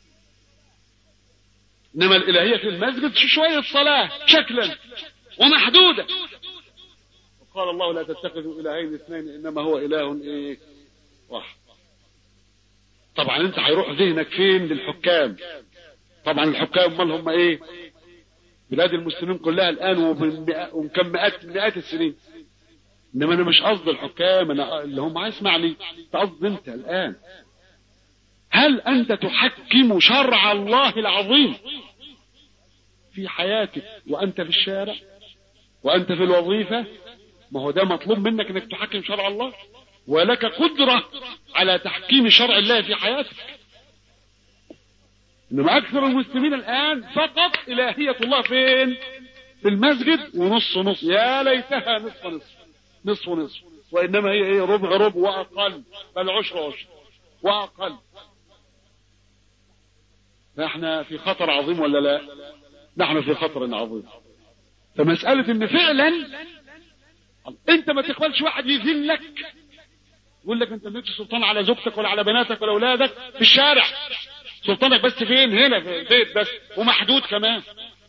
A: إنما الإلهية في المسجد شوية صلاة شكلا ومحدودة وقال الله لا تتخذوا إلهين اثنين إنما هو إله إيه واحد طبعا انت هيروح ذهنك فين للحكام طبعا الحكام امال هم ايه بلاد المسلمين كلها الان وكم مئات مئات السنين انما انا مش قصد الحكام انا اللي هم اسمعني قصد انت الان هل انت تحكم شرع الله العظيم في حياتك وانت في الشارع وانت في الوظيفه ما هو ده مطلوب منك انك تحكم شرع الله ولك قدرة على تحكيم شرع الله في حياتك إنما أكثر المسلمين الآن فقط إلهية الله فين في المسجد ونص نص يا ليتها نصف نصف نصف نصف وإنما هي إيه ربع ربع وأقل بل عشر عشر وأقل نحن في خطر عظيم ولا لا نحن في خطر عظيم فمسألة ان فعلا انت ما تقبلش واحد يذلك يقول لك انت مالكش سلطان على زوجتك ولا على بناتك ولا اولادك في الشارع سلطانك بس فين هنا في البيت بس ومحدود كمان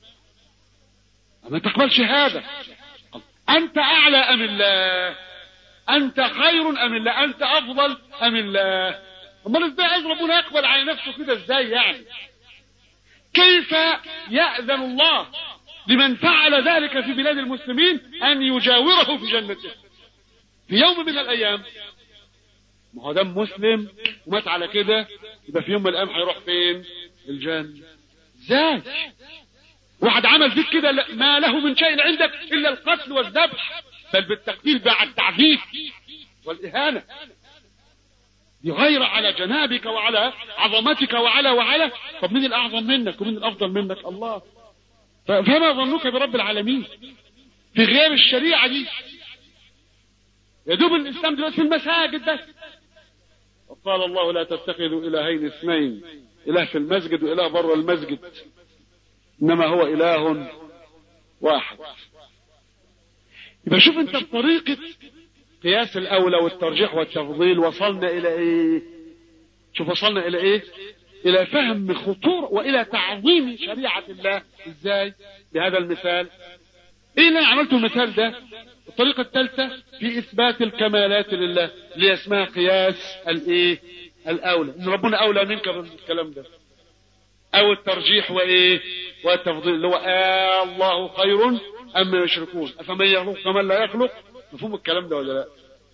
A: ما تقبلش هذا انت اعلى ام الله انت خير ام الله انت افضل ام الله امال ازاي عايز ربنا يقبل على نفسه كده ازاي يعني كيف يأذن الله لمن فعل ذلك في بلاد المسلمين ان يجاوره في جنته في يوم من الايام ما هو دام مسلم ومات على كده يبقى في يوم من الايام هيروح فين الجنه ازاي واحد عمل فيك كده ما له من شيء عندك الا القتل والذبح بل بالتقتيل بعد التعذيب والاهانه دي غير على جنابك وعلى عظمتك وعلى وعلى طب مين الاعظم منك ومين الافضل منك الله فما ظنك برب العالمين في غياب الشريعه دي يدوب الاسلام دلوقتي في المساجد بس وقال الله لا تتخذوا الهين اثنين اله في المسجد واله بره المسجد انما هو اله واحد يبقى شوف انت بطريقة قياس الاولى والترجيح والتفضيل وصلنا الى ايه شوف وصلنا الى ايه الى فهم خطورة والى تعظيم شريعة الله ازاي بهذا المثال ايه اللي انا عملته المثال ده الطريقة الثالثة في اثبات الكمالات لله اللي اسمها قياس الايه الاولى ان ربنا اولى منك بالكلام ده او الترجيح وايه والتفضيل اللي هو آه الله خير اما يشركون افمن يخلق كمن لا يخلق مفهوم الكلام ده ولا لا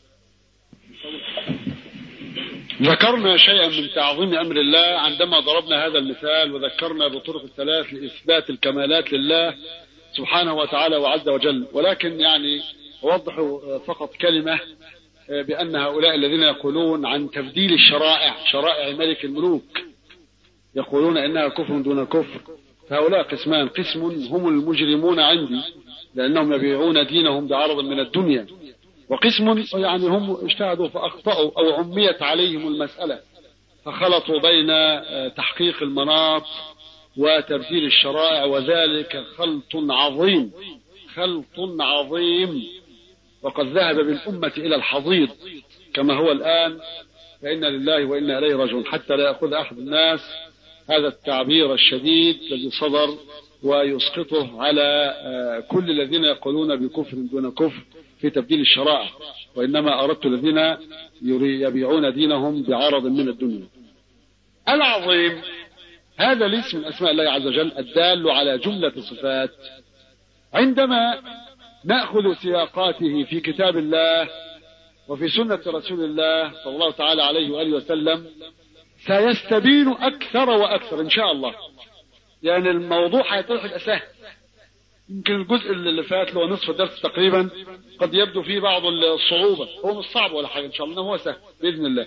A: ذكرنا شيئا من تعظيم امر الله عندما ضربنا هذا المثال وذكرنا بطرق الثلاث لاثبات الكمالات لله سبحانه وتعالى وعز وجل ولكن يعني اوضح فقط كلمه بان هؤلاء الذين يقولون عن تبديل الشرائع شرائع ملك الملوك يقولون انها كفر دون كفر فهؤلاء قسمان قسم هم المجرمون عندي لانهم يبيعون دينهم بعرض من الدنيا وقسم يعني هم اجتهدوا فاخطاوا او عميت عليهم المساله فخلطوا بين تحقيق المناط وتبديل الشرائع وذلك خلط عظيم خلط عظيم وقد ذهب بالأمة إلى الحضيض كما هو الآن فإنا لله وإنا إليه راجعون حتى لا يأخذ أحد الناس هذا التعبير الشديد الذي صدر ويسقطه على كل الذين يقولون بكفر دون كفر في تبديل الشرائع وإنما أردت الذين يبيعون دينهم بعرض من الدنيا العظيم هذا الاسم من أسماء الله عز وجل الدال على جملة صفات عندما نأخذ سياقاته في كتاب الله وفي سنة رسول الله صلى الله تعالى عليه وآله وسلم سيستبين أكثر وأكثر إن شاء الله يعني الموضوع هيتضح يبقى سهل يمكن الجزء اللي فات اللي هو نصف الدرس تقريبا قد يبدو فيه بعض الصعوبة هو مش صعب ولا حاجة إن شاء الله هو سهل بإذن الله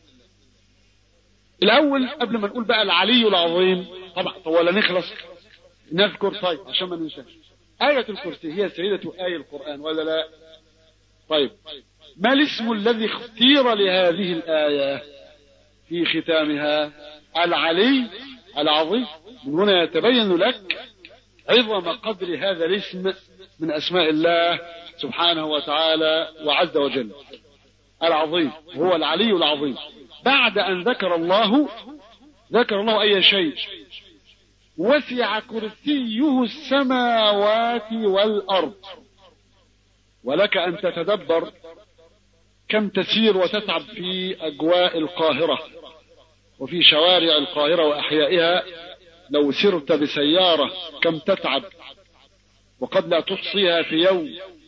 A: الأول قبل ما نقول بقى العلي العظيم طبعا ولا نخلص نذكر طيب عشان ما ننساش آية الكرسي هي سيدة آية القرآن ولا لا طيب ما الاسم الذي اختير لهذه الآية في ختامها العلي العظيم من هنا يتبين لك عظم قدر هذا الاسم من أسماء الله سبحانه وتعالى وعز وجل العظيم هو العلي العظيم بعد أن ذكر الله ذكر الله أي شيء وسع كرسيه السماوات والأرض ولك أن تتدبر كم تسير وتتعب في أجواء القاهرة وفي شوارع القاهرة وأحيائها لو سرت بسيارة كم تتعب وقد لا تحصيها في يوم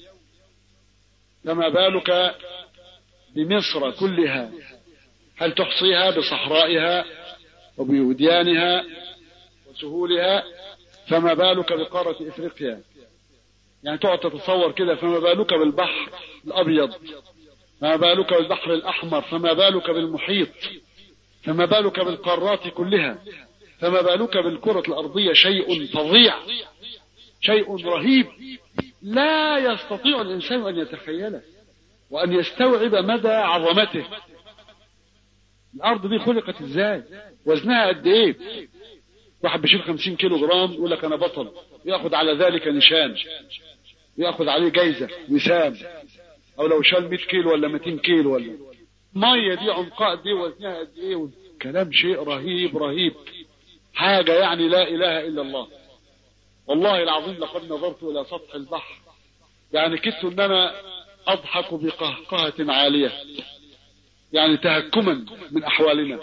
A: فما بالك بمصر كلها هل تحصيها بصحرائها وبوديانها وسهولها فما بالك بقارة افريقيا يعني تقعد تتصور كده فما بالك بالبحر الابيض فما بالك بالبحر الاحمر فما بالك بالمحيط فما بالك بالقارات كلها فما بالك بالكرة الارضية شيء فظيع شيء رهيب لا يستطيع الانسان ان يتخيله وان يستوعب مدى عظمته الارض دي خلقت ازاي وزنها قد ايه واحد بيشيل 50 كيلو جرام يقول لك انا بطل ياخذ على ذلك نشان ياخذ عليه جايزه وسام او لو شال 100 كيلو ولا 200 كيلو ولا ميه دي عمقها قد ايه وزنها قد ايه كلام شيء رهيب رهيب حاجه يعني لا اله الا الله والله العظيم لقد نظرت الى سطح البحر يعني كدت ان انا اضحك بقهقهه عاليه يعني تهكما من احوالنا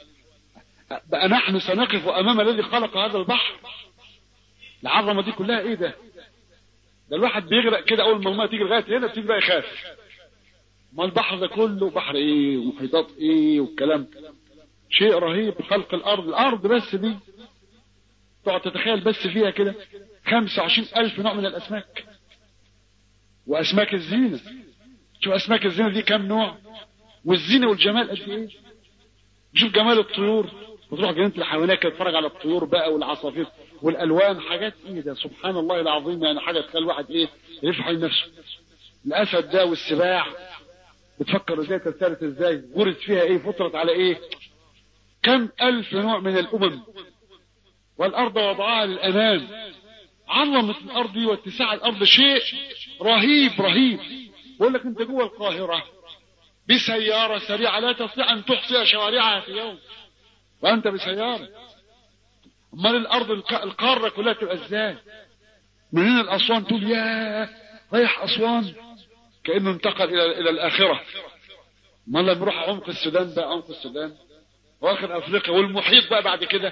A: بقى نحن سنقف امام الذي خلق هذا البحر العظمه دي كلها ايه ده ده الواحد بيغرق كده اول ما الميه تيجي لغايه هنا بتيجي بقى يخاف ما البحر ده كله بحر ايه ومحيطات ايه والكلام شيء رهيب خلق الارض الارض بس دي تقعد تتخيل بس فيها كده 25 ألف نوع من الأسماك وأسماك الزينة شوف أسماك الزينة دي كم نوع والزينة والجمال قد إيه شوف جمال الطيور وتروح جنينة الحيوانات كده تتفرج على الطيور بقى والعصافير والألوان حاجات إيه ده سبحان الله العظيم يعني حاجة تخلي الواحد إيه يلف حول نفسه الأسد ده والسباع بتفكر ازاي ترتبط ازاي ورد فيها ايه فطرت على ايه كم ألف نوع من الأمم والأرض وضعها للأمام عظمة الأرض واتساع الأرض شيء رهيب رهيب بقول لك أنت جوه القاهرة بسيارة سريعة لا تستطيع أن تحصي شوارعها في يوم وأنت بسيارة أمال الأرض القارة كلها تبقى إزاي من هنا الأسوان تقول يا رايح أسوان كأنه انتقل إلى إلى الآخرة أمال لما نروح عمق السودان بقى عمق السودان واخر أفريقيا والمحيط بقى بعد كده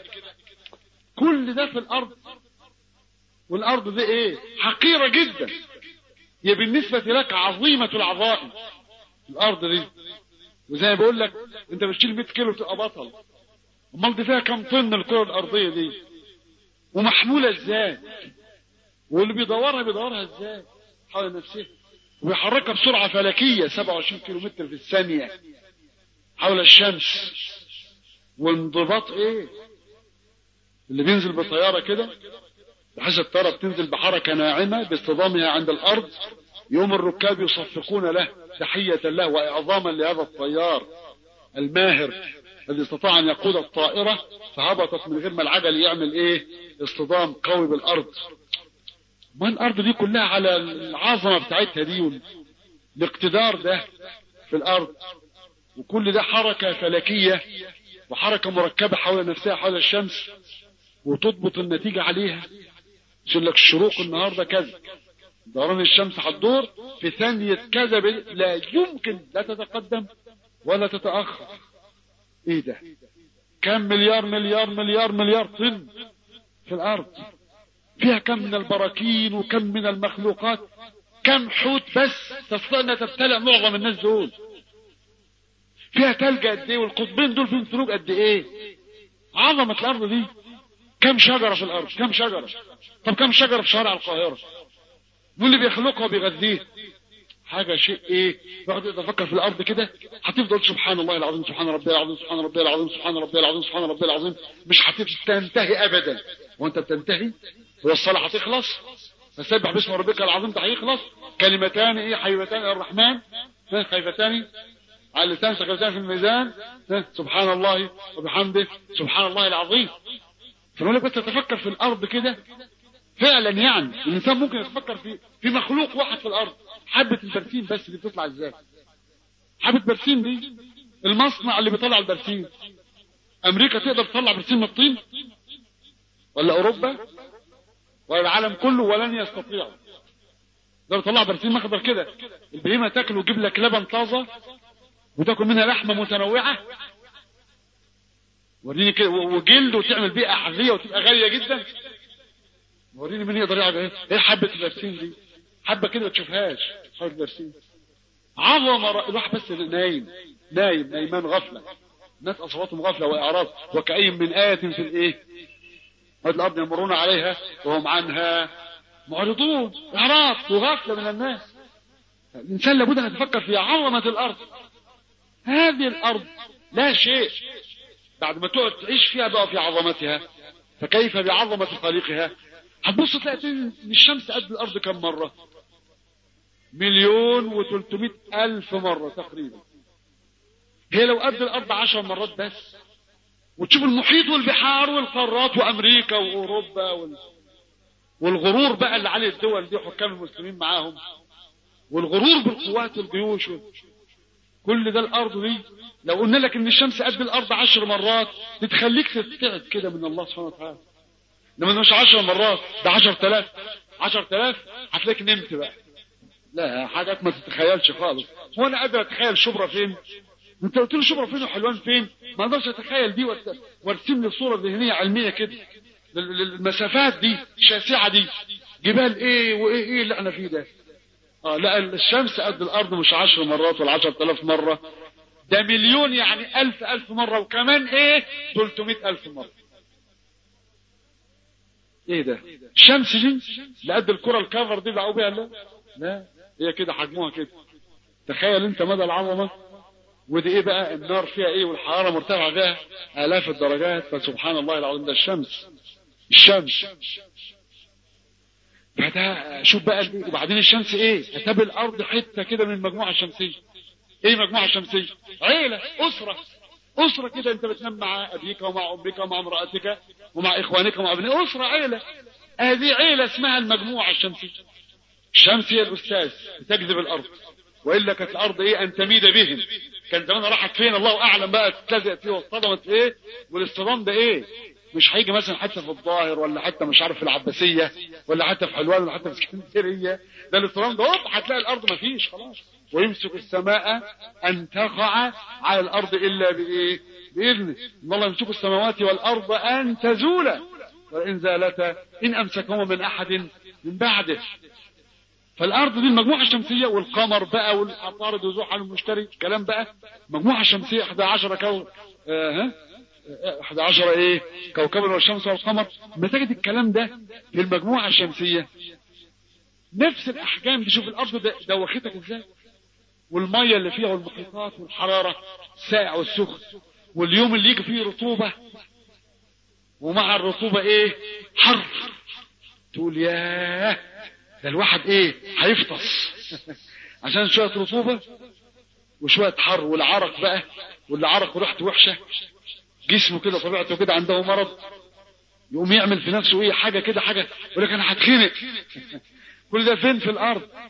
A: كل ده في الارض والارض دي ايه حقيرة جدا هي بالنسبة لك عظيمة العظائم الارض دي وزي ما بقول لك انت بتشيل 100 كيلو تبقى بطل امال دي فيها كم طن الكرة الارضية دي ومحمولة ازاي واللي بيدورها بيدورها ازاي حول نفسه وبيحركها بسرعة فلكية 27 كيلو متر في الثانية حول الشمس وانضباط ايه اللي بينزل بطيارة كده بحيث الطيارة بتنزل بحركة ناعمة باصطدامها عند الأرض يوم الركاب يصفقون له تحية له وإعظاما لهذا الطيار الماهر الذي استطاع أن يقود الطائرة فهبطت من غير ما العجل يعمل إيه اصطدام قوي بالأرض ما الأرض دي كلها على العظمة بتاعتها دي الاقتدار ده في الارض وكل ده حركة فلكية وحركة مركبة حول نفسها حول الشمس وتضبط النتيجة عليها يقول لك الشروق النهاردة كذا دوران الشمس هتدور في ثانية كذا لا يمكن لا تتقدم ولا تتأخر ايه ده كم مليار مليار مليار مليار طن في الارض فيها كم من البراكين وكم من المخلوقات كم حوت بس تستطيع انها تبتلع معظم الناس دول فيها تلج قد ايه والقطبين دول فيهم ثلوج قد ايه عظمة الارض دي كم شجرة في الارض كم شجرة طب كم شجرة في شوارع القاهرة مين اللي بيخلقها وبيغذيه حاجة شيء ايه يقعد يتفكر في الارض كده هتفضل سبحان الله العظيم سبحان ربي العظيم سبحان ربي العظيم سبحان ربي العظيم سبحان ربي العظيم مش هتنتهي ابدا وانت بتنتهي هو الصلاة هتخلص فسبح باسم ربك العظيم ده هيخلص كلمتان ايه حبيبتان الرحمن خيفتان على اللسان ثقيلتان في الميزان سبحان الله وبحمده سبحان الله العظيم فنقول لك بس تتفكر في الارض كده فعلا يعني الانسان ممكن يتفكر في في مخلوق واحد في الارض حبة البرسيم بس اللي بتطلع ازاي حبة برسيم دي المصنع اللي بيطلع البرسيم امريكا تقدر تطلع برسيم من الطين ولا اوروبا ولا العالم كله ولن يستطيع تقدر تطلع برسيم اخضر كده البهيمه تاكل وتجيب لك لبن طازه وتاكل منها لحمه متنوعه وريني كده وجلد وتعمل بيه احذيه وتبقى غاليه جدا وريني مين يقدر يعمل ايه ايه حبه البرسيم دي حبه كده ما تشوفهاش حبه البرسيم عظمه الواحد بس نايم نايم نايمان غفله الناس اصواتهم غفله واعراض وكأي من آية في الايه هذه الارض يمرون عليها وهم عنها معرضون اعراض وغفله من الناس الانسان لابد ان يتفكر في عظمه الارض هذه الارض لا شيء بعد ما تقعد تعيش فيها بقى في عظمتها فكيف بعظمه خالقها هتبص تلاقي ان الشمس قد الارض كم مره مليون وثلاثمائة الف مره تقريبا هي لو قد الارض عشر مرات بس وتشوف المحيط والبحار والقارات وامريكا واوروبا وال... والغرور بقى اللي عليه الدول دي حكام المسلمين معاهم والغرور بالقوات والجيوش وال... كل ده الارض دي لو قلنا لك ان الشمس قد الارض عشر مرات تتخليك تبتعد كده من الله سبحانه وتعالى انما مش عشر مرات ده عشر تلاف عشر تلاف هتلاقيك نمت بقى لا حاجات ما تتخيلش خالص هو انا قادر اتخيل شبرا فين انت قلت له شبرا فين وحلوان فين ما اقدرش اتخيل دي وارسم لي صوره ذهنيه علميه كده المسافات دي الشاسعه دي جبال ايه وايه ايه اللي احنا فيه ده اه لا الشمس قد الارض مش عشر مرات ولا عشر تلاف مره ده مليون يعني الف الف مره وكمان ايه تلتمائة الف مره ايه ده الشمس دي لقد الكره الكفر دي بقوا بيها لا لا هي كده حجمها كده تخيل انت مدى العظمه ودي ايه بقى النار فيها ايه والحراره مرتفعه فيها الاف الدرجات فسبحان الله العظيم ده الشمس الشمس فده شوف بقى وبعدين الشمس ايه هتاب الارض حته كده من المجموعه الشمسيه ايه مجموعه شمسيه عيله اسره اسره كده انت بتنام مع ابيك ومع امك ومع امراتك ومع اخوانك ومع ابنائك اسره عيله هذه عيله اسمها المجموعه الشمسيه الشمس هي الاستاذ بتجذب الارض والا كانت الارض ايه ان تميد بهم كان زمان راحت فين الله اعلم بقى اتلزقت فيه واصطدمت ايه والاصطدام ده ايه مش هيجي مثلا حتى في الظاهر ولا حتى مش عارف في العباسيه ولا حتى في حلوان ولا حتى في اسكندريه ده الاصطدام ده هوب هتلاقي الارض ما فيش خلاص ويمسك السماء ان تقع على الارض الا بايه باذنه ان الله يمسك السماوات والارض ان تزولا وان زالتا ان امسكهما من احد من بعده فالارض دي المجموعه الشمسيه والقمر بقى والعطارد وزحل المشتري الكلام بقى مجموعه شمسيه 11 كو آه ها 11 ايه كوكبا والشمس والقمر ما تجد الكلام ده في المجموعه الشمسيه نفس الاحجام دي شوف الارض دوختك ازاي والميه اللي فيها والمحيطات والحراره الساقع والسخن واليوم اللي يجي فيه رطوبه ومع الرطوبه ايه حر تقول ياه ده الواحد ايه هيفطس عشان شويه رطوبه وشويه حر والعرق بقى واللي عرق وريحته وحشه جسمه كده طبيعته كده عنده مرض يقوم يعمل في نفسه ايه حاجه كده حاجه يقول لك انا هتخنق كل ده فين في الارض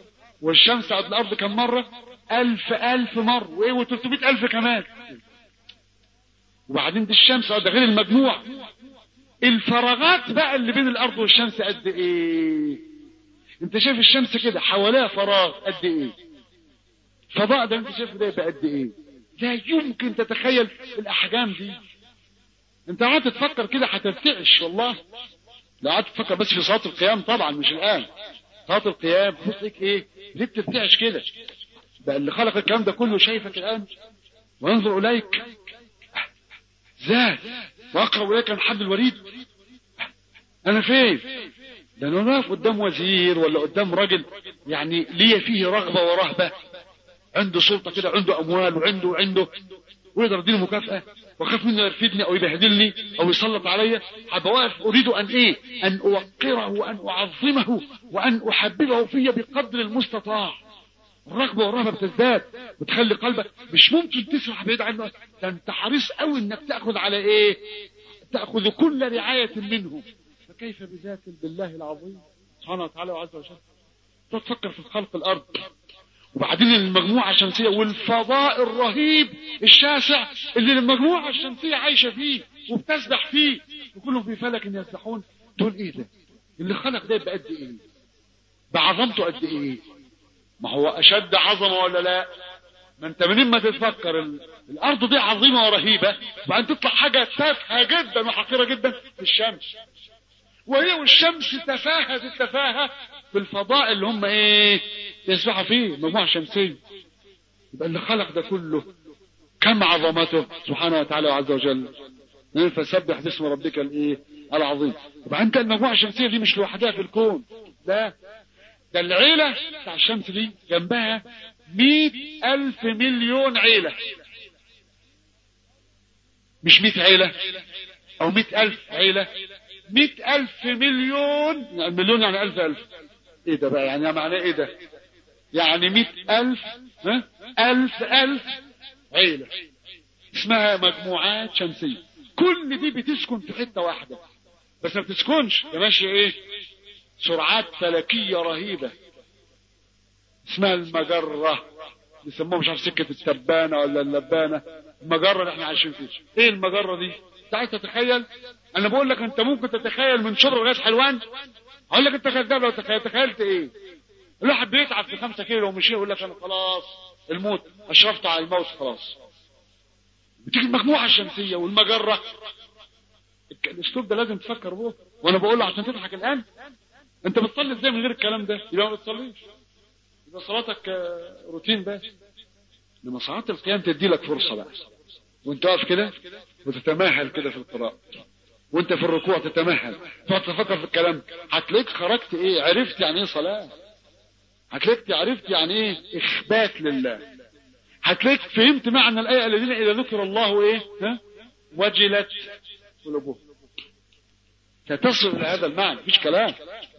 A: والشمس على الارض كم مرة الف الف مرة وايه وتلتمائة الف كمان وبعدين دي الشمس ده غير المجموع الفراغات بقى اللي بين الارض والشمس قد ايه انت شايف الشمس كده حواليها فراغ قد ايه فضاء ده انت شايف ده يبقى قد ايه لا يمكن تتخيل الاحجام دي انت قعدت تفكر كده هترتعش والله لو قعدت تفكر بس في صلاه القيام طبعا مش الان صلاه القيام تحسك ايه ليه بترتعش كده بقى اللي خلق الكلام ده كله شايفك الان وينظر اليك ازاي واقرب اليك من حد الوريد انا فين ده انا واقف قدام وزير ولا قدام راجل يعني ليا فيه رغبه ورهبه عنده سلطه كده عنده اموال وعنده وعنده ويقدر يديني مكافاه واخاف منه يرفدني او يبهدلني او يسلط عليا هبقى واقف اريد ان ايه ان اوقره وان اعظمه وان احببه في بقدر المستطاع الرغبه والرهبه بتزداد وتخلي قلبك مش ممكن تسرح بعيد عنه ده انت حريص قوي انك تاخذ على ايه تاخذ كل رعايه منه فكيف بذات بالله العظيم سبحانه وتعالى وعز وجل تفكر في خلق الارض وبعدين المجموعة الشمسية والفضاء الرهيب الشاسع اللي المجموعة الشمسية عايشة فيه وبتسبح فيه وكلهم في فلك يسبحون تقول ايه ده اللي خلق ده يبقى قد ايه بعظمته قد ايه ما هو اشد عظمة ولا لا ما انت منين ما تتفكر ال... الارض دي عظيمة ورهيبة وبعدين تطلع حاجة تافهة جدا وحقيرة جدا في الشمس وهي والشمس تفاهة التفاهة في الفضاء اللي هم ايه يسبحوا فيه مجموعة شمسية يبقى اللي خلق ده كله كم عظمته سبحانه وتعالى وعز وجل فسبح باسم ربك الايه العظيم يبقى انت المجموعة الشمسية دي مش لوحدها في الكون لا ده العيلة بتاع الشمس دي جنبها مئة ألف مليون عيلة مش مئة عيلة أو مئة ألف عيلة مئة ألف مليون يعني مليون يعني ألف ألف إيه ده بقى يعني معناه إيه ده يعني مئة ألف ها؟ ألف ألف عيلة اسمها مجموعات شمسية كل دي بتسكن في حتة واحدة بس ما بتسكنش ده ماشي ايه سرعات فلكية رهيبة اسمها المجرة بيسموها مش عارف سكة التبانة ولا اللبانة المجرة اللي احنا عايشين فيها ايه المجرة دي انت عايز تتخيل انا بقول لك انت ممكن تتخيل من شبر لغايه حلوان اقول لك انت كذاب لو تخيل تخيلت ايه الواحد بيتعب في خمسة كيلو ومشي يقول لك انا خلاص الموت اشرفت على الموت خلاص بتيجي المجموعة الشمسية والمجرة الاسلوب ده لازم تفكر به وانا بقول له عشان تضحك الان انت بتصلي ازاي من غير الكلام ده يبقى ما بتصليش يبقى صلاتك روتين بس لما صلاة القيام تدي لك فرصة بقى وانت واقف كده وتتمهل كده في القراءة وانت في الركوع تتمهل تقعد تفكر في الكلام هتلاقيك خرجت ايه عرفت يعني ايه صلاة هتلاقيك عرفت يعني ايه اخبات لله هتلاقيك فهمت معنى الآية الذين إذا ذكر الله ايه ها وجلت قلوبهم ستصل إلى هذا المعنى مفيش كلام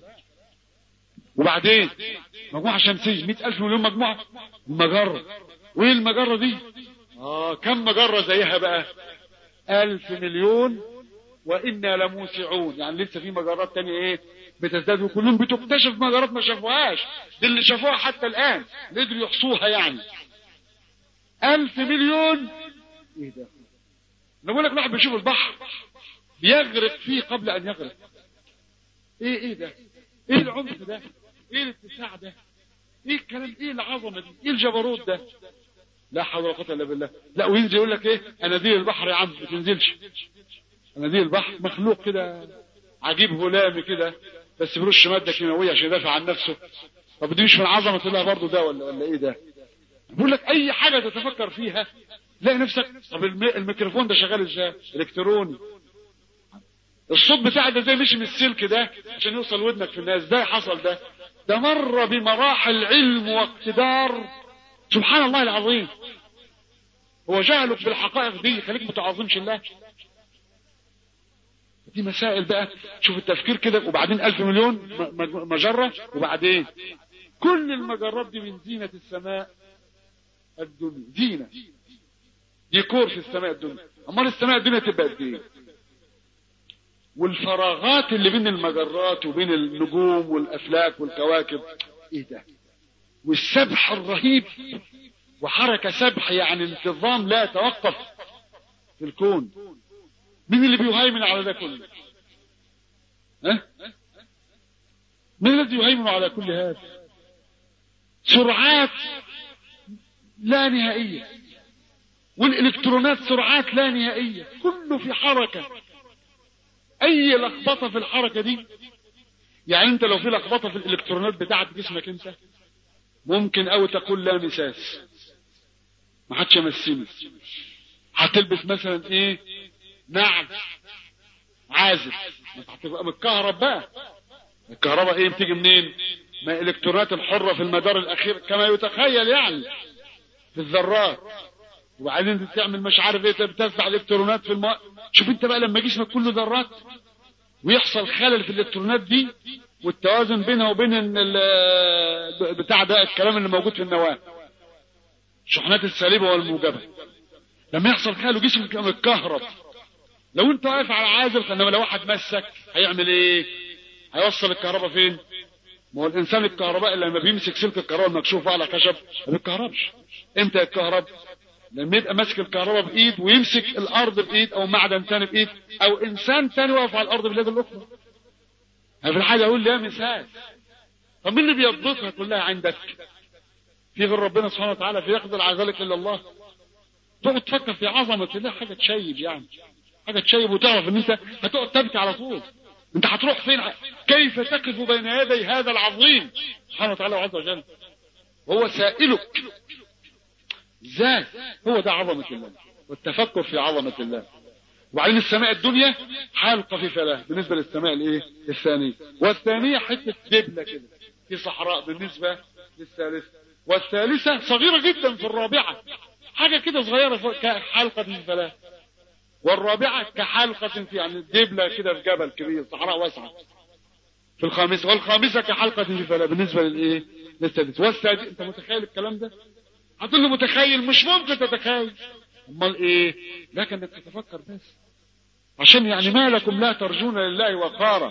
A: وبعدين مجموعة شمسية مئة ألف مليون مجموعة المجرة وإيه المجرة دي آه كم مجرة زيها بقى ألف مليون وإنا لموسعون يعني لسه في مجرات تانية إيه بتزداد وكلهم بتكتشف مجرات ما شافوهاش دي اللي شافوها حتى الآن قدروا يحصوها يعني ألف مليون إيه ده أنا بقول لك واحد بيشوف البحر بيغرق فيه قبل أن يغرق إيه إيه ده إيه العمق ده إيه الاتساع ده إيه الكلام إيه العظمة دي إيه الجبروت ده لا حول ولا قوة إلا بالله لا وينزل يقول لك إيه أناديل البحر يا عم ما تنزلش أناديل البحر مخلوق كده عجيب هلامي كده بس برش مادة كيماوية عشان يدافع عن نفسه طب دي مش من عظمة الله برضه ده ولا ولا إيه ده بقول لك أي حاجة تتفكر فيها تلاقي نفسك طب الميكروفون ده شغال ازاي الكتروني الصوت بتاعك ده زي مشي من السلك ده عشان يوصل ودنك في الناس ازاي حصل ده ده مر بمراحل علم واقتدار سبحان الله العظيم هو جهلك بالحقائق دي يخليك ما تعظمش الله دي مسائل بقى شوف التفكير كده وبعدين ألف مليون مجرة وبعدين كل المجرات دي من زينة السماء الدنيا زينة ديكور في السماء الدنيا امال السماء الدنيا تبقى قد ايه والفراغات اللي بين المجرات وبين النجوم والافلاك والكواكب ايه ده والسبح الرهيب وحركة سبح يعني انتظام لا يتوقف في الكون مين اللي بيهيمن على ده كله ها من الذي يهيمن على كل هذا سرعات لا نهائية والإلكترونات سرعات لا نهائية كله في حركة أي لخبطة في الحركة دي يعني أنت لو في لخبطة في الإلكترونات بتاعت جسمك أنت ممكن أو تقول لا مساس ما حدش يمسني هتلبس مثلا إيه نعم عازف هتبقى متكهرب بقى الكهرباء ايه بتيجي منين ما الكترونات الحرة في المدار الاخير كما يتخيل يعني في الذرات وبعدين انت تعمل مش عارف ايه بتدفع الكترونات في الماء شوف انت بقى لما جسمك كله ذرات ويحصل خلل في الالكترونات دي والتوازن بينها وبين بتاع ده الكلام اللي موجود في النواه الشحنات السالبه والموجبه لما يحصل خلل وجسمك يبقى متكهرب لو انت واقف على عازل انما لو واحد مسك هيعمل ايه هيوصل الكهرباء فين ما هو الانسان الكهرباء لما بيمسك سلك الكهرباء المكشوف على خشب ما بيتكهربش امتى يتكهرب لما يبقى ماسك الكهرباء بايد ويمسك الارض بايد او معدن تاني بايد او انسان تاني واقف على الارض باليد الاخرى في الحاجه اقول لها مثال طب مين اللي بيضبطها كلها عندك في غير ربنا سبحانه وتعالى في يقدر على ذلك الا الله تقعد تفكر في عظمه الله حاجه تشيب يعني حاجه تشيب وتعرف ان انت هتقعد تبكي على طول انت هتروح فين كيف تقف بين يدي هذا العظيم سبحانه وتعالى عز وجل هو سائلك ازاي هو ده عظمة الله والتفكر في عظمة الله وبعدين السماء الدنيا حلقة في فلاة بالنسبة للسماء الايه الثانية والثانية حتة دبلة كده في صحراء بالنسبة للثالثة والثالثة صغيرة جدا في الرابعة حاجة كده صغيرة كحلقة في فلاة والرابعة كحلقة في يعني دبلة كده في جبل كبير صحراء واسعة في الخامسة والخامسة كحلقة في فلا بالنسبة للايه للسادس والسادس انت متخيل الكلام ده هتقول له متخيل مش ممكن تتخيل امال ايه لكنك تتفكر بس عشان يعني ما لكم لا ترجون لله وقارا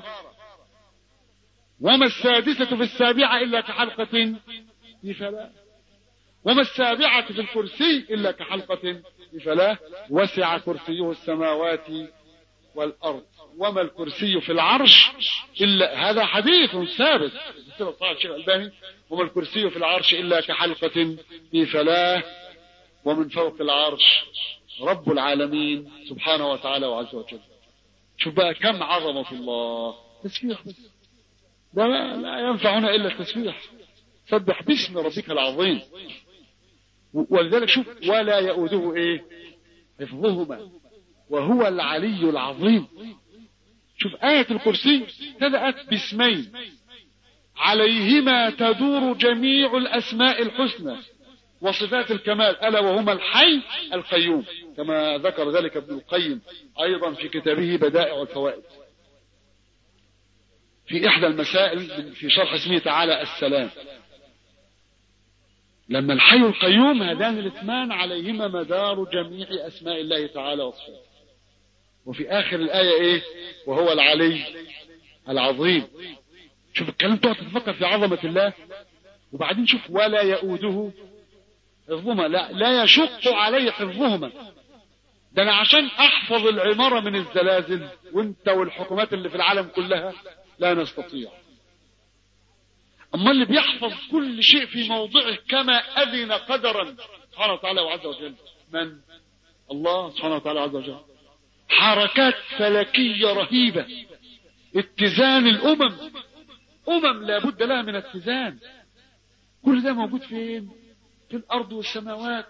A: وما السادسة في السابعة إلا كحلقة في فلا وما السابعة في الكرسي إلا كحلقة في فلا وسع كرسيه السماوات والأرض وما الكرسي في العرش إلا هذا حديث ثابت صحيح الشيخ الألباني وما الكرسي في العرش إلا كحلقة في فلاه ومن فوق العرش رب العالمين سبحانه وتعالى وعز وجل شوف بقى كم عظمة الله تسبيح بس ده لا, لا ينفعنا إلا التسبيح سبح باسم ربك العظيم ولذلك شوف ولا يؤوده ايه حفظهما وهو العلي العظيم شوف آية الكرسي بدأت باسمين عليهما تدور جميع الأسماء الحسنى وصفات الكمال ألا وهما الحي القيوم كما ذكر ذلك ابن القيم أيضا في كتابه بدائع الفوائد في إحدى المسائل في شرح اسمه تعالى السلام لما الحي القيوم هذان الاسمان عليهما مدار جميع أسماء الله تعالى وصفاته وفي آخر الآية إيه وهو العلي العظيم شوف الكلام تقعد تتفكر في عظمة الله وبعدين شوف ولا يؤوده حفظهما لا, لا يشق علي حفظهما ده انا عشان احفظ العمارة من الزلازل وانت والحكومات اللي في العالم كلها لا نستطيع اما اللي بيحفظ كل شيء في موضعه كما اذن قدرا سبحانه وتعالى وعز وجل من الله سبحانه وتعالى عز وجل حركات فلكية رهيبة اتزان الامم امم لابد لها من اتزان كل ده موجود فين في الارض والسماوات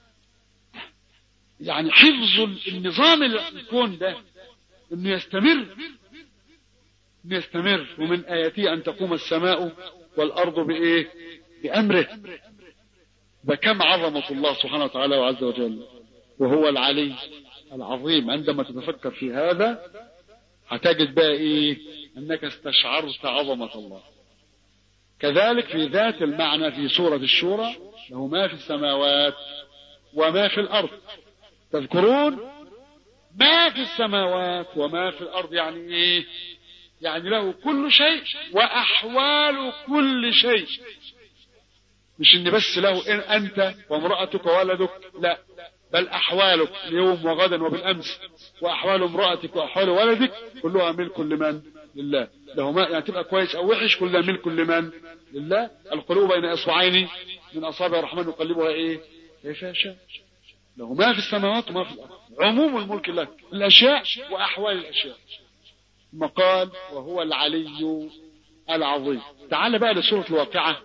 A: يعني حفظ النظام الكون ده انه يستمر انه يستمر ومن اياته ان تقوم السماء والارض بايه بامره بكم عظمة الله سبحانه وتعالى وعز وجل وهو العلي العظيم عندما تتفكر في هذا هتجد بقى ايه انك استشعرت عظمة الله كذلك في ذات المعنى في سورة الشورى له ما في السماوات وما في الارض تذكرون ما في السماوات وما في الارض يعني ايه يعني له كل شيء واحوال كل شيء مش ان بس له إن انت وامرأتك وولدك لا بل احوالك اليوم وغدا وبالامس واحوال امرأتك واحوال ولدك كلها ملك لمن لله له ما يعني تبقى كويس او وحش كلها ملك لمن لله القلوب بين اصبعين من اصابع الرحمن يقلبها ايه كيف يشاء له ما في السماوات وما في الارض عموم الملك لك الاشياء واحوال الاشياء ثم قال وهو العلي العظيم تعال بقى لسورة الواقعة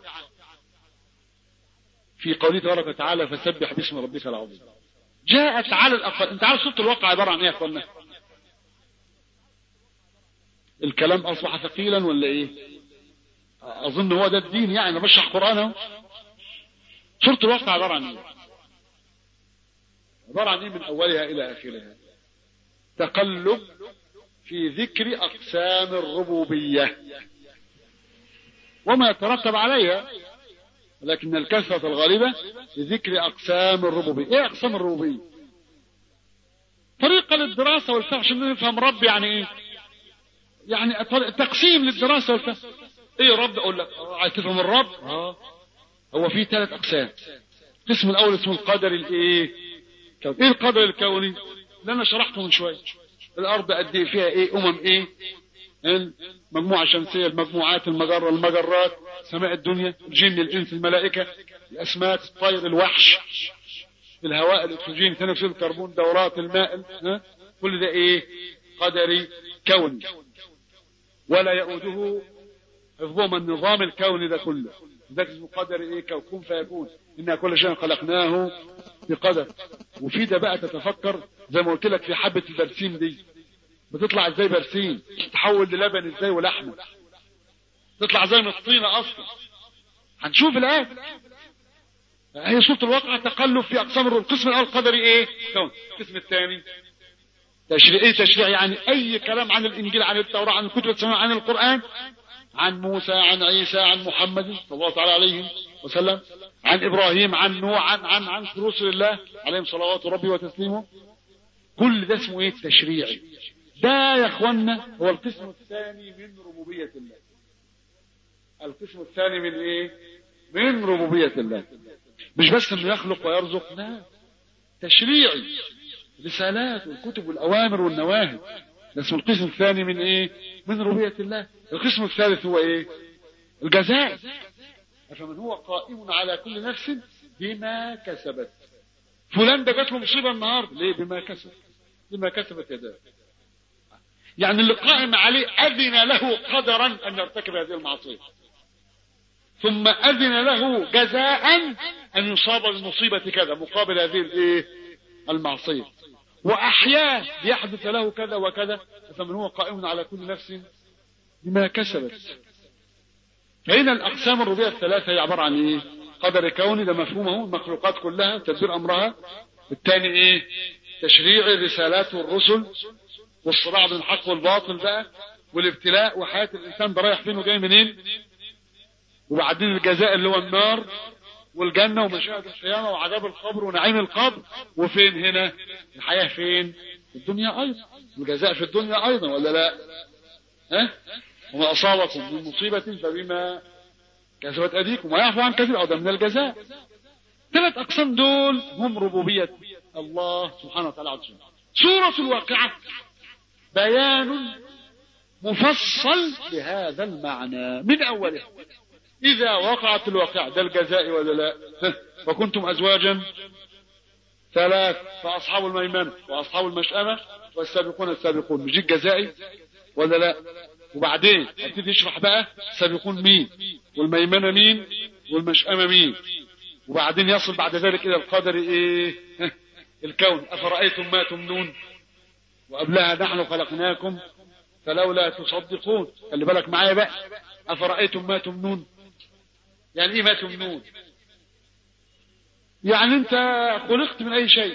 A: في قوله تبارك وتعالى فسبح باسم ربك العظيم جاءت على الأقل انت عارف سورة الواقعة عبارة عن ايه يا اخوانا الكلام اصبح ثقيلا ولا ايه اظن هو ده الدين يعني بشرح قرآن اهو سورة الواقعة عبارة عن ايه عبارة عن ايه من اولها الى اخرها تقلب في ذكر اقسام الربوبية وما يترتب عليها لكن الكثرة الغالبة لذكر أقسام الربوبية إيه أقسام الربوبية طريقة للدراسة والفهم عشان نفهم رب يعني إيه يعني تقسيم للدراسة والفهم إيه رب أقول لك عايز تفهم الرب آه. هو في ثلاث أقسام القسم الأول اسمه القدر الإيه إيه القدر الكوني اللي أنا شرحته من شوية الأرض قد إيه فيها إيه أمم إيه المجموعة الشمسية المجموعات المجرة المجرات سماء الدنيا الجن الإنس الملائكة الأسماك الطير الوحش الهواء الأكسجين ثاني أكسيد الكربون دورات الماء ها؟ كل ده إيه قدري كوني ولا يؤوده حفظهما النظام الكوني ده كله ذاك اسمه قدر ايه كون فيكون إنا كل شيء خلقناه بقدر وفي ده بقى تتفكر زي ما قلت لك في حبة البرسيم دي بتطلع ازاي برسيم تتحول للبن ازاي ولحمه تطلع زي من الطينه اصلا هنشوف الان هي سوره الواقع تقلب في اقسام القسم الاول قدري ايه كون القسم الثاني تشريع ايه تشريع يعني اي كلام عن الانجيل عن التوراه عن الكتب السماويه عن القران عن موسى عن عيسى عن محمد صلى الله تعالى عليه وسلم عن ابراهيم عن نوح عن عن عن رسل الله عليهم صلوات ربي وتسليمه كل ده اسمه ايه تشريعي ده يا اخوانا هو القسم الثاني من ربوبية الله القسم الثاني من ايه من ربوبية الله مش بس انه يخلق ويرزق لا تشريعي رسالات والكتب والاوامر والنواهي ده اسمه القسم الثاني من ايه من ربوبية الله القسم الثالث هو ايه الجزاء فمن هو قائم على كل نفس بما كسبت فلان ده جات له مصيبه النهارده ليه بما كسب بما كسبت يداه يعني اللي قائم عليه أذن له قدرا أن يرتكب هذه المعصية ثم أذن له جزاء أن يصاب بمصيبة كذا مقابل هذه الايه المعصية وأحياه يحدث له كذا وكذا فمن هو قائم على كل نفس بما كسبت فهنا الأقسام الربيع الثلاثة هي عبارة عن إيه قدر كوني ده مفهومه المخلوقات كلها تدبير أمرها الثاني إيه تشريع الرسالات والرسل والصراع بين الحق والباطل بقى والابتلاء وحياة الإنسان ده رايح فين وجاي منين وبعدين الجزاء اللي هو النار والجنة ومشاهد القيامة وعذاب القبر ونعيم القبر وفين هنا الحياة فين في الدنيا أيضا الجزاء في الدنيا أيضا ولا لا ها وما أصابكم من مصيبة فبما كسبت أيديكم ويعفو عن كثير أو ده من الجزاء ثلاث أقسام دول هم ربوبية الله سبحانه وتعالى عز وجل سورة الواقعة بيان مفصل لهذا المعنى من أوله إذا وقعت الواقع ده الجزاء ولا لا وكنتم أزواجا ثلاث فأصحاب الميمنة وأصحاب المشأمة والسابقون السابقون مش الجزائي ولا لا وبعدين ابتدي يشرح بقى السابقون مين والميمنة مين والمشأمة مين وبعدين يصل بعد ذلك إلى القدر إيه الكون أفرأيتم ما تمنون وقبلها نحن خلقناكم فلولا تصدقون خلي بالك معايا بقى أفرأيتم ما تمنون يعني ايه ما تمنون يعني انت خلقت من اي شيء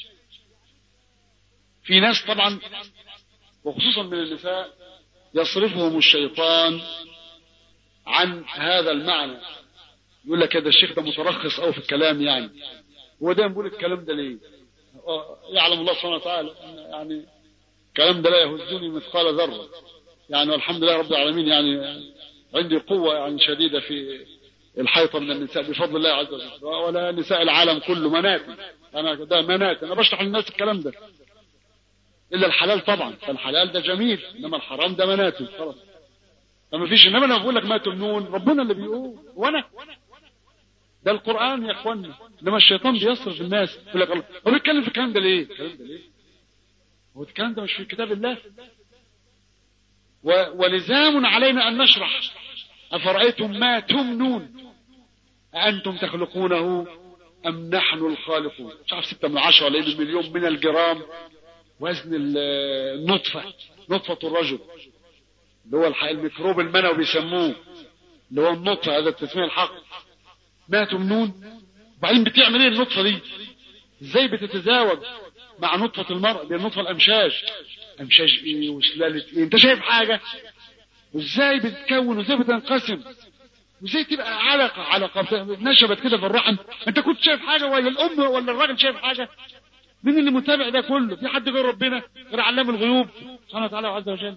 A: في ناس طبعا وخصوصا من النساء يصرفهم الشيطان عن هذا المعنى يقول لك هذا الشيخ ده مترخص او في الكلام يعني هو ده بيقول الكلام ده ليه يعلم الله سبحانه وتعالى يعني الكلام ده لا يهزني مثقال ذرة يعني والحمد لله رب العالمين يعني عندي قوة يعني شديدة في الحيطة من النساء بفضل الله عز وجل ولا نساء العالم كله مناتي أنا ده مناتي أنا بشرح للناس الكلام ده إلا الحلال طبعا فالحلال ده جميل إنما الحرام ده مناتي خلاص فما فيش إنما أنا بقول لك ما تمنون ربنا اللي بيقول وأنا ده القرآن يا إخوانا إنما الشيطان بيصرف الناس يقول لك الله هو بيتكلم في الكلام ده ليه؟ الكلام ده ليه؟ هو الكلام ده مش في كتاب الله و... ولزام علينا أن نشرح أفرأيتم ما تمنون أأنتم تخلقونه أم نحن الخالقون مش عارف ستة من عشرة ولا إيه مليون من الجرام وزن النطفة نطفة الرجل اللي هو الميكروب المنوي بيسموه اللي هو النطفة هذا التسمية الحق ما تمنون وبعدين بتعمل ايه النطفة دي ازاي بتتزاوج مع نطفة المرأة دي النطفة الامشاج امشاج ايه وسلالة ايه انت شايف حاجة وازاي بتتكون وازاي بتنقسم وازاي تبقى علقة علقة نشبت كده في الرحم انت كنت شايف حاجة ولا الام ولا الراجل شايف حاجة مين اللي متابع ده كله في حد غير ربنا غير علام الغيوب سبحانه وتعالى عز وجل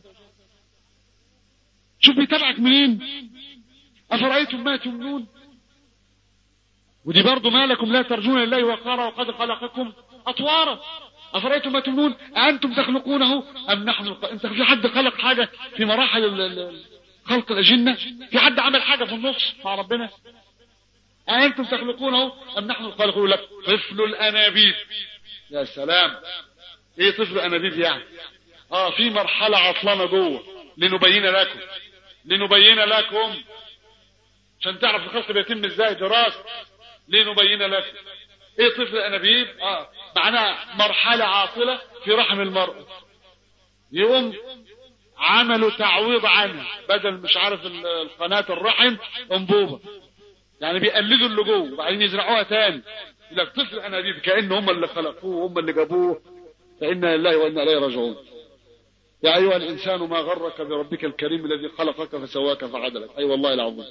A: شوف بيتابعك منين افرأيتم ما تمنون ودي برضه ما لكم لا ترجون لله وقارا وقد خلقكم اطوارا افرأيتم ما تمنون أأنتم تخلقونه ام نحن الق... انت في حد خلق حاجة في مراحل ال... خلق الأجنة في حد عمل حاجة في النص مع ربنا أأنتم تخلقونه أم نحن الخالقون لك طفل الأنابيب يا سلام ايه طفل أنابيب يعني اه في مرحلة عطلانة جوه لنبين لكم لنبين لكم عشان تعرف الخلق بيتم ازاي دراسة لنبين لكم ايه طفل الأنابيب اه معناها مرحلة عاطلة في رحم المرأة يقوم عملوا تعويض عنها بدل مش عارف القناة الرحم انبوبة يعني بيقلدوا اللي جوه وبعدين يزرعوها تاني يقول لك طفل انابيب كأن هم اللي خلقوه هم اللي جابوه فإنا لله وإنا إليه راجعون يا أيها الإنسان ما غرك بربك الكريم الذي خلقك فسواك فعدلك أي أيوة والله العظيم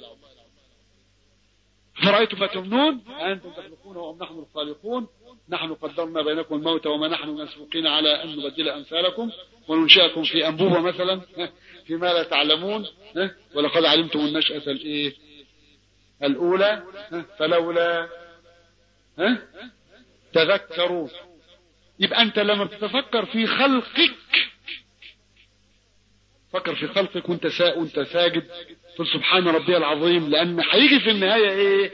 A: فرأيتم ما تمنون أنتم تخلقونه أم نحن الخالقون نحن قدرنا بينكم الموت وما نحن مسبوقين على أن نبدل أمثالكم وننشئكم في أنبوبة مثلا فيما لا تعلمون ولقد علمتم النشأة الإيه الأولى فلولا تذكرون يبقى أنت لما بتتفكر في خلقك فكر في خلقك وانت سا... وانت ساجد قل سبحان ربي العظيم لأن هيجي في النهاية إيه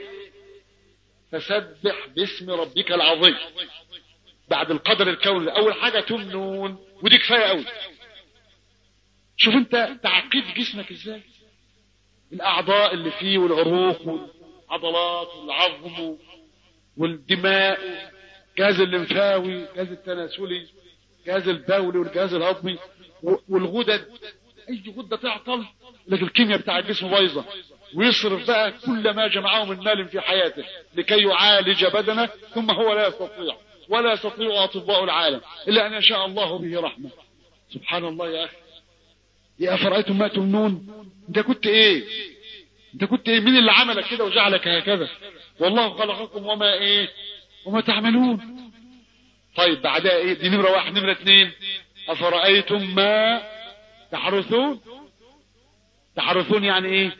A: فسبح باسم ربك العظيم بعد القدر الكوني اول حاجة تمنون ودي كفاية قوي شوف انت تعقيد جسمك ازاي الاعضاء اللي فيه والعروق والعضلات والعظم والدماء الجهاز الليمفاوي الجهاز التناسلي الجهاز البولي والجهاز الهضمي والغدد اي غده تعطل لكن الكيمياء بتاع الجسم بايظه ويصرف بقى كل ما جمعه من مال في حياته لكي يعالج بدنه ثم هو لا يستطيع ولا يستطيع أطباء العالم إلا أن يشاء الله به رحمة سبحان الله يا أخي يا أفرأيتم ما تمنون أنت كنت إيه أنت كنت إيه مين اللي عملك كده وجعلك هكذا والله خلقكم وما إيه وما تعملون طيب بعدها إيه دي نمرة واحد نمرة اثنين أفرأيتم ما تحرثون تحرثون يعني إيه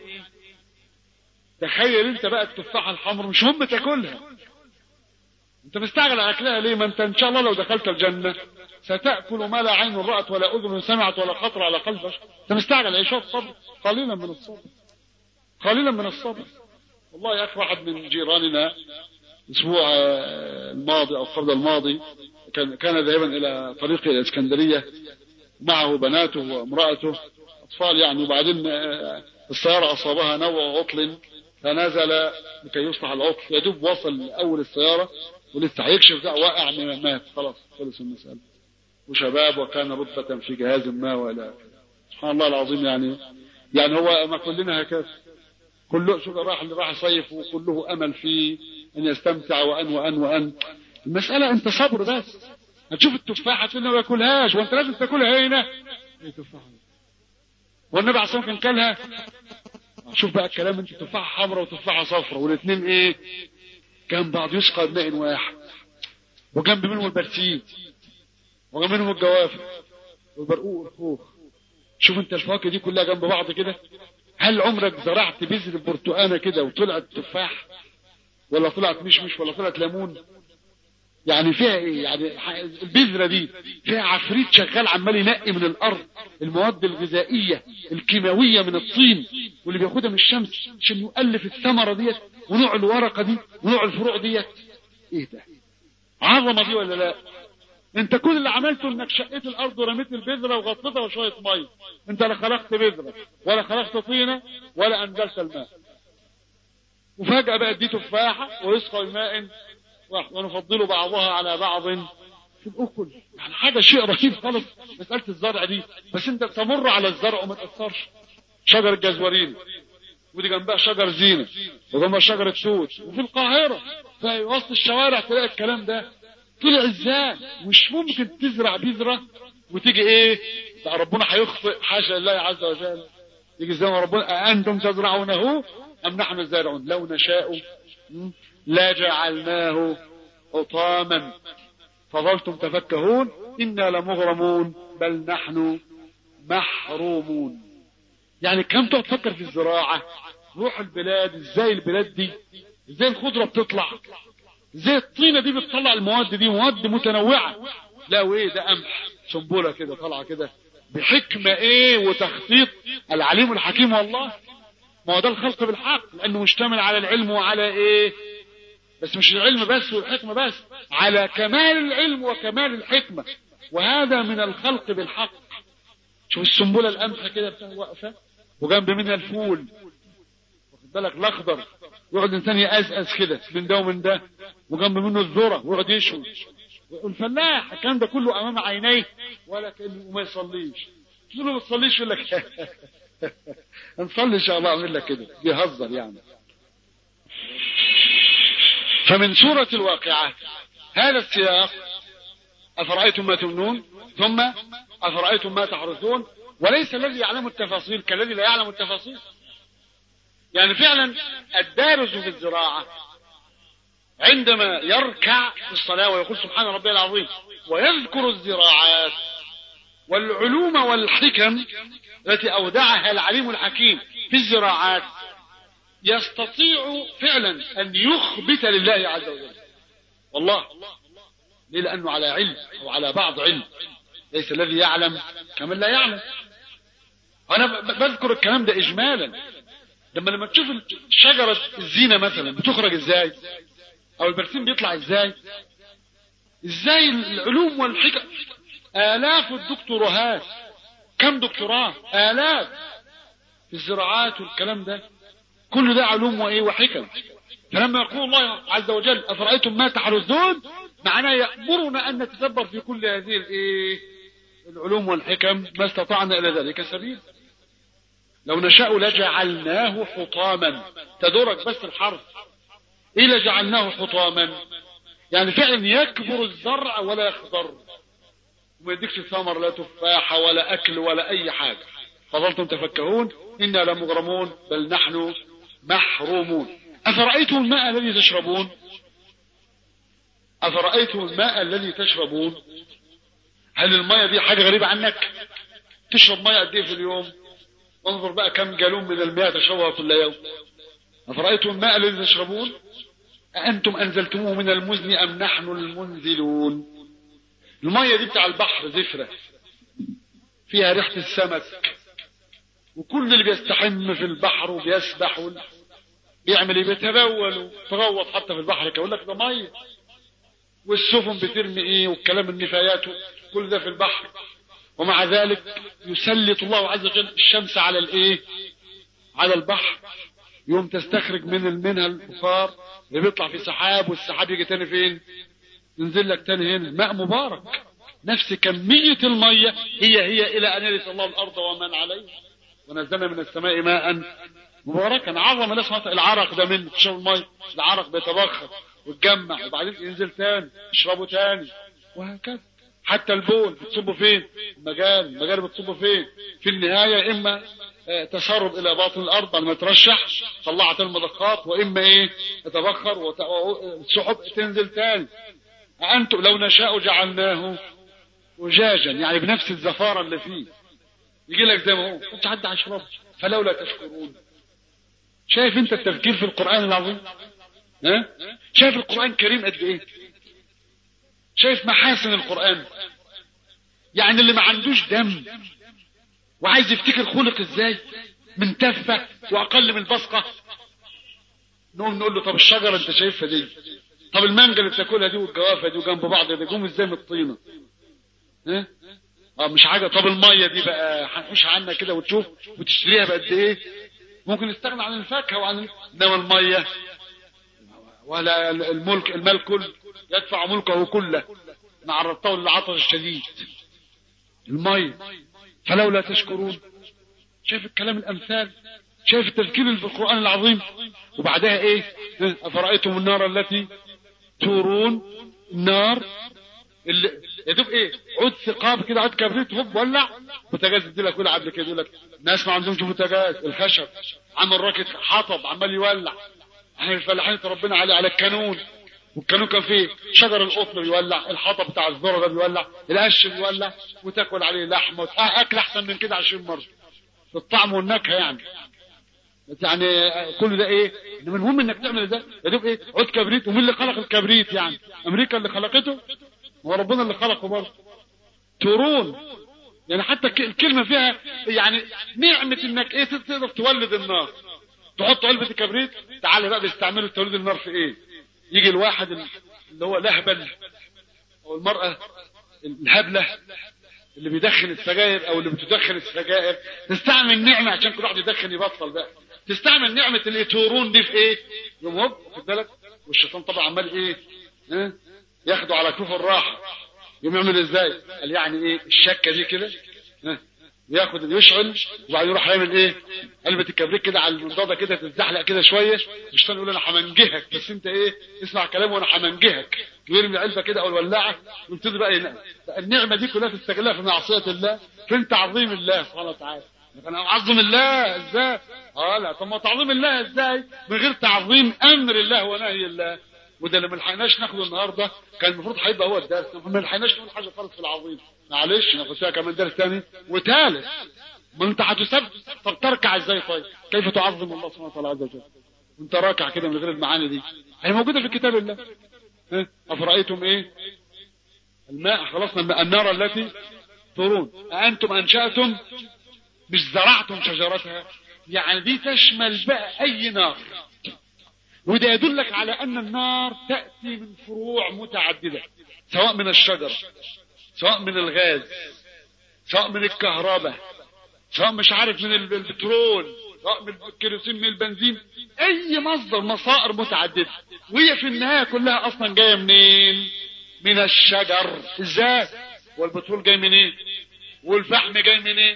A: تخيل انت بقى التفاحة الحمر مش هم تاكلها انت مستعجل على اكلها ليه ما انت ان شاء الله لو دخلت الجنة ستأكل ما لا عين رأت ولا أذن سمعت ولا خطر على قلب بشر انت مستعجل ايه شوف صبر قليلا من الصبر قليلا من الصبر والله يا اخي واحد من جيراننا الاسبوع الماضي او قبل الماضي كان كان ذاهبا الى طريق الاسكندريه معه بناته وامراته اطفال يعني وبعدين السياره اصابها نوع عطل فنزل لكي يصلح العطل يدوب وصل اول السياره ولسه هيكشف ده واقع مات خلاص خلص المساله وشباب وكان رتبة في جهاز ما والى سبحان الله العظيم يعني يعني هو ما كلنا هكذا كله شوف راح اللي راح يصيف وكله امل في ان يستمتع وان وان وان المساله انت صبر بس هتشوف التفاحه تقول ما باكلهاش وانت لازم تاكلها هنا ايه تفاحه والنبي عليه الصلاه والسلام كان كلها شوف بقى الكلام انت تفاحه حمراء وتفاحه صفراء والاثنين ايه جنب بعض يسقى بماء واحد وجنب منهم البرسيم وجنب منهم الجوافه والبرقوق والخوخ شوف انت الفواكه دي كلها جنب بعض كده هل عمرك زرعت بذر برتقانه كده وطلعت تفاح ولا طلعت مشمش ولا طلعت ليمون يعني فيها ايه يعني البذره دي فيها عفريت شغال عمال ينقي من الارض المواد الغذائيه الكيماويه من الطين واللي بياخدها من الشمس عشان يؤلف الثمره ديت ونوع الورقه دي ونوع الفروع ديت ايه ده عظمه دي ولا لا انت كل اللي عملته انك شقيت الارض ورميت البذره وغطيتها وشويه ميه انت لا خلقت بذره ولا خلقت طينه ولا انزلت الماء وفجاه بقت دي تفاحه ويسقى بماء ونفضل بعضها على بعض في الاكل يعني حاجه شيء رهيب خالص مساله الزرع دي بس انت تمر على الزرع وما تاثرش شجر الجزورين ودي جنبها شجر زينه وجنبها شجره توت وفي القاهره في وسط الشوارع تلاقي الكلام ده طلع ازاي مش ممكن تزرع بذره وتيجي ايه لا ربنا هيخطئ حاشا لله عز وجل يجي زي ما ربنا أأنتم تزرعونه أم نحن الزارعون لو نشاء لا جعلناه حطاما فظلتم تفكهون إنا لمغرمون بل نحن محرومون يعني كم تقعد تفكر في الزراعة روح البلاد ازاي البلاد دي ازاي الخضرة بتطلع ازاي الطينة دي بتطلع المواد دي مواد متنوعة لا وايه ده قمح سنبولة كده طالعة كده بحكمة ايه وتخطيط العليم الحكيم والله ما هو ده الخلق بالحق لانه مشتمل على العلم وعلى ايه بس مش العلم بس والحكمة بس على كمال العلم وكمال الحكمة وهذا من الخلق بالحق شوف السنبلة القمح كده بتاع واقفة وجنب منها الفول واخد بالك الاخضر يقعد الانسان يقزقز كده من ده ومن ده وجنب منه الذره ويقعد يشوي والفلاح الكلام ده كله امام عينيه ولا كانه وما يصليش تقول له ما تصليش يقول لك نصلي ان شاء الله اعمل لك كده بيهزر يعني فمن سورة الواقعة هذا السياق أفرأيتم ما تمنون ثم أفرأيتم ما تحرثون وليس الذي يعلم التفاصيل كالذي لا يعلم التفاصيل يعني فعلا الدارس في الزراعة عندما يركع في الصلاة ويقول سبحان ربي العظيم ويذكر الزراعات والعلوم والحكم التي أودعها العليم الحكيم في الزراعات يستطيع فعلا أن يخبت لله عز وجل والله ليه لأنه على علم أو على بعض علم ليس الذي يعلم كمن لا يعلم أنا بذكر الكلام ده إجمالا لما لما تشوف شجرة الزينة مثلا بتخرج ازاي او البرسيم بيطلع ازاي ازاي العلوم والحكم الاف الدكتوراهات كم دكتوراه الاف في الزراعات والكلام ده كل ده علوم وايه وحكم فلما يقول الله عز وجل افرايتم ما تحرثون معناه يامرنا ان نتدبر في كل هذه الايه العلوم والحكم ما استطعنا الى ذلك سبيل لو نشاء لجعلناه حطاما تدرك بس الحرف ايه لجعلناه حطاما يعني فعلا يكبر الزرع ولا يخضر وما يديكش ثمر لا تفاحة ولا اكل ولا اي حاجة فظلتم تفكهون انا لمغرمون بل نحن محرومون افرأيتم الماء الذي تشربون افرأيتم الماء الذي تشربون هل المية دي حاجة غريبة عنك تشرب مية قد ايه في اليوم انظر بقى كم جالون من المياه تشربها كل يوم أفرأيتم الماء الذي تشربون أأنتم أنزلتموه من المزن أم نحن المنزلون المية دي بتاع البحر زفرة فيها ريحة السمك وكل اللي بيستحم في البحر وبيسبح بيعمل ايه بيتبول وتغوط حتى في البحر يقول لك ده ميه والسفن بترمي ايه والكلام النفايات كل ده في البحر ومع ذلك يسلط الله عز وجل الشمس على الايه على البحر يوم تستخرج من منها البخار اللي بيطلع في سحاب والسحاب يجي تاني فين ينزل لك تاني هنا ماء مبارك نفس كمية المية هي هي إلى أن يرث الله الأرض ومن عليه ونزلنا من السماء ماء مباركا عظم الله سبحانه العرق ده من تشرب المية العرق بيتبخر وتجمع وبعدين ينزل تاني تشربه تاني وهكذا حتى البول بتصبه فين المجال المجال بتصبه فين في النهاية إما تسرب إلى باطن الأرض بعد ما ترشح طلعت المضخات وإما إيه يتبخر والسحب تنزل تاني أنتم لو نشاء جعلناه أجاجا يعني بنفس الزفارة اللي فيه يجي لك زي ما هو انت عدى عشرات فلولا تشكرون شايف انت التفكير في القرآن العظيم ها شايف القرآن الكريم قد ايه شايف محاسن القرآن يعني اللي ما عندوش دم وعايز يفتكر خلق ازاي من تفة واقل من بصقة نقوم نقول له طب الشجرة انت شايفها دي طب المانجا اللي بتاكلها دي والجوافة دي وجنب بعض ده جم ازاي من الطينة ها اه مش حاجة طب المية دي بقى هنحوش عنها كده وتشوف وتشتريها بقد ايه ممكن نستغنى عن الفاكهة وعن انما المية ولا الملك المال كله يدفع ملكه كله ان عرضته للعطش الشديد المية فلولا تشكرون شايف الكلام الامثال شايف التذكير اللي في القرآن العظيم وبعدها ايه افرأيتم النار التي تورون النار اللي يا دوب ايه عود ثقاب كده عود كبريت هوب ولع بوتاجاز يدي لك ولع قبل كده يقول لك ناس ما عندهمش بوتاجاز الخشب عمل راكت حطب عمال يولع احنا الفلاحين ربنا عليه على الكانون والكانون كان فيه شجر القطن بيولع الحطب بتاع الذره ده بيولع القش بيولع وتاكل عليه لحمه اكل احسن من كده 20 مره الطعم والنكهه يعني يعني كل ده ايه انما المهم انك تعمل ده يا دوب ايه عود كبريت ومين اللي خلق الكبريت يعني امريكا اللي خلقته هو ربنا اللي خلقه برضه تورون يعني حتى الكلمة فيها يعني نعمة انك ايه تقدر تولد النار تحط علبة الكبريت تعالى بقى بيستعملوا توليد النار في ايه يجي الواحد اللي هو لهبل او المرأة الهبلة اللي بيدخن السجاير او اللي بتدخن السجاير تستعمل نعمة عشان كل واحد يدخن يبطل بقى تستعمل نعمة الاتورون دي في ايه يوم هوب خد بالك والشيطان طبعا عمال ايه ها ياخده على كوف الراحة يوم يعمل ازاي قال يعني ايه الشكة دي كده ها ياخد يشعل وبعدين يروح يعمل ايه علبة الكبريت كده على المنضدة كده تتزحلق كده شوية الشيطان يقول انا همنجهك بس انت ايه اسمع كلامي وانا همنجهك ويرمي العلبة كده او الولاعة ويبتدي بقى ينام النعمة دي كلها تستغلها في معصية الله فين تعظيم الله سبحانه وتعالى انا اعظم الله ازاي اه لا طب ما تعظيم الله ازاي من غير تعظيم امر الله ونهي الله وده اللي ما لحقناش ناخده النهارده كان المفروض هيبقى هو الدرس ما لحقناش نقول حاجه خالص في العظيم معلش ناخد فيها كمان درس ثاني وثالث ما انت هتسب طب تركع ازاي طيب كيف تعظم الله سبحانه وتعالى عز وجل وانت راكع كده من غير المعاني دي هي موجوده في كتاب الله ها افرايتم ايه الماء خلصنا النار التي ترون أأنتم أنشأتم مش زرعتم شجرتها يعني دي تشمل بقى أي نار وده يدلك على أن النار تأتي من فروع متعددة سواء من الشجر سواء من الغاز سواء من الكهرباء سواء مش عارف من البترول سواء من الكيروسين من البنزين أي مصدر مصائر متعددة وهي في النهاية كلها أصلا جاية منين من الشجر ازاي والبترول جاي منين إيه؟ والفحم جاي منين إيه؟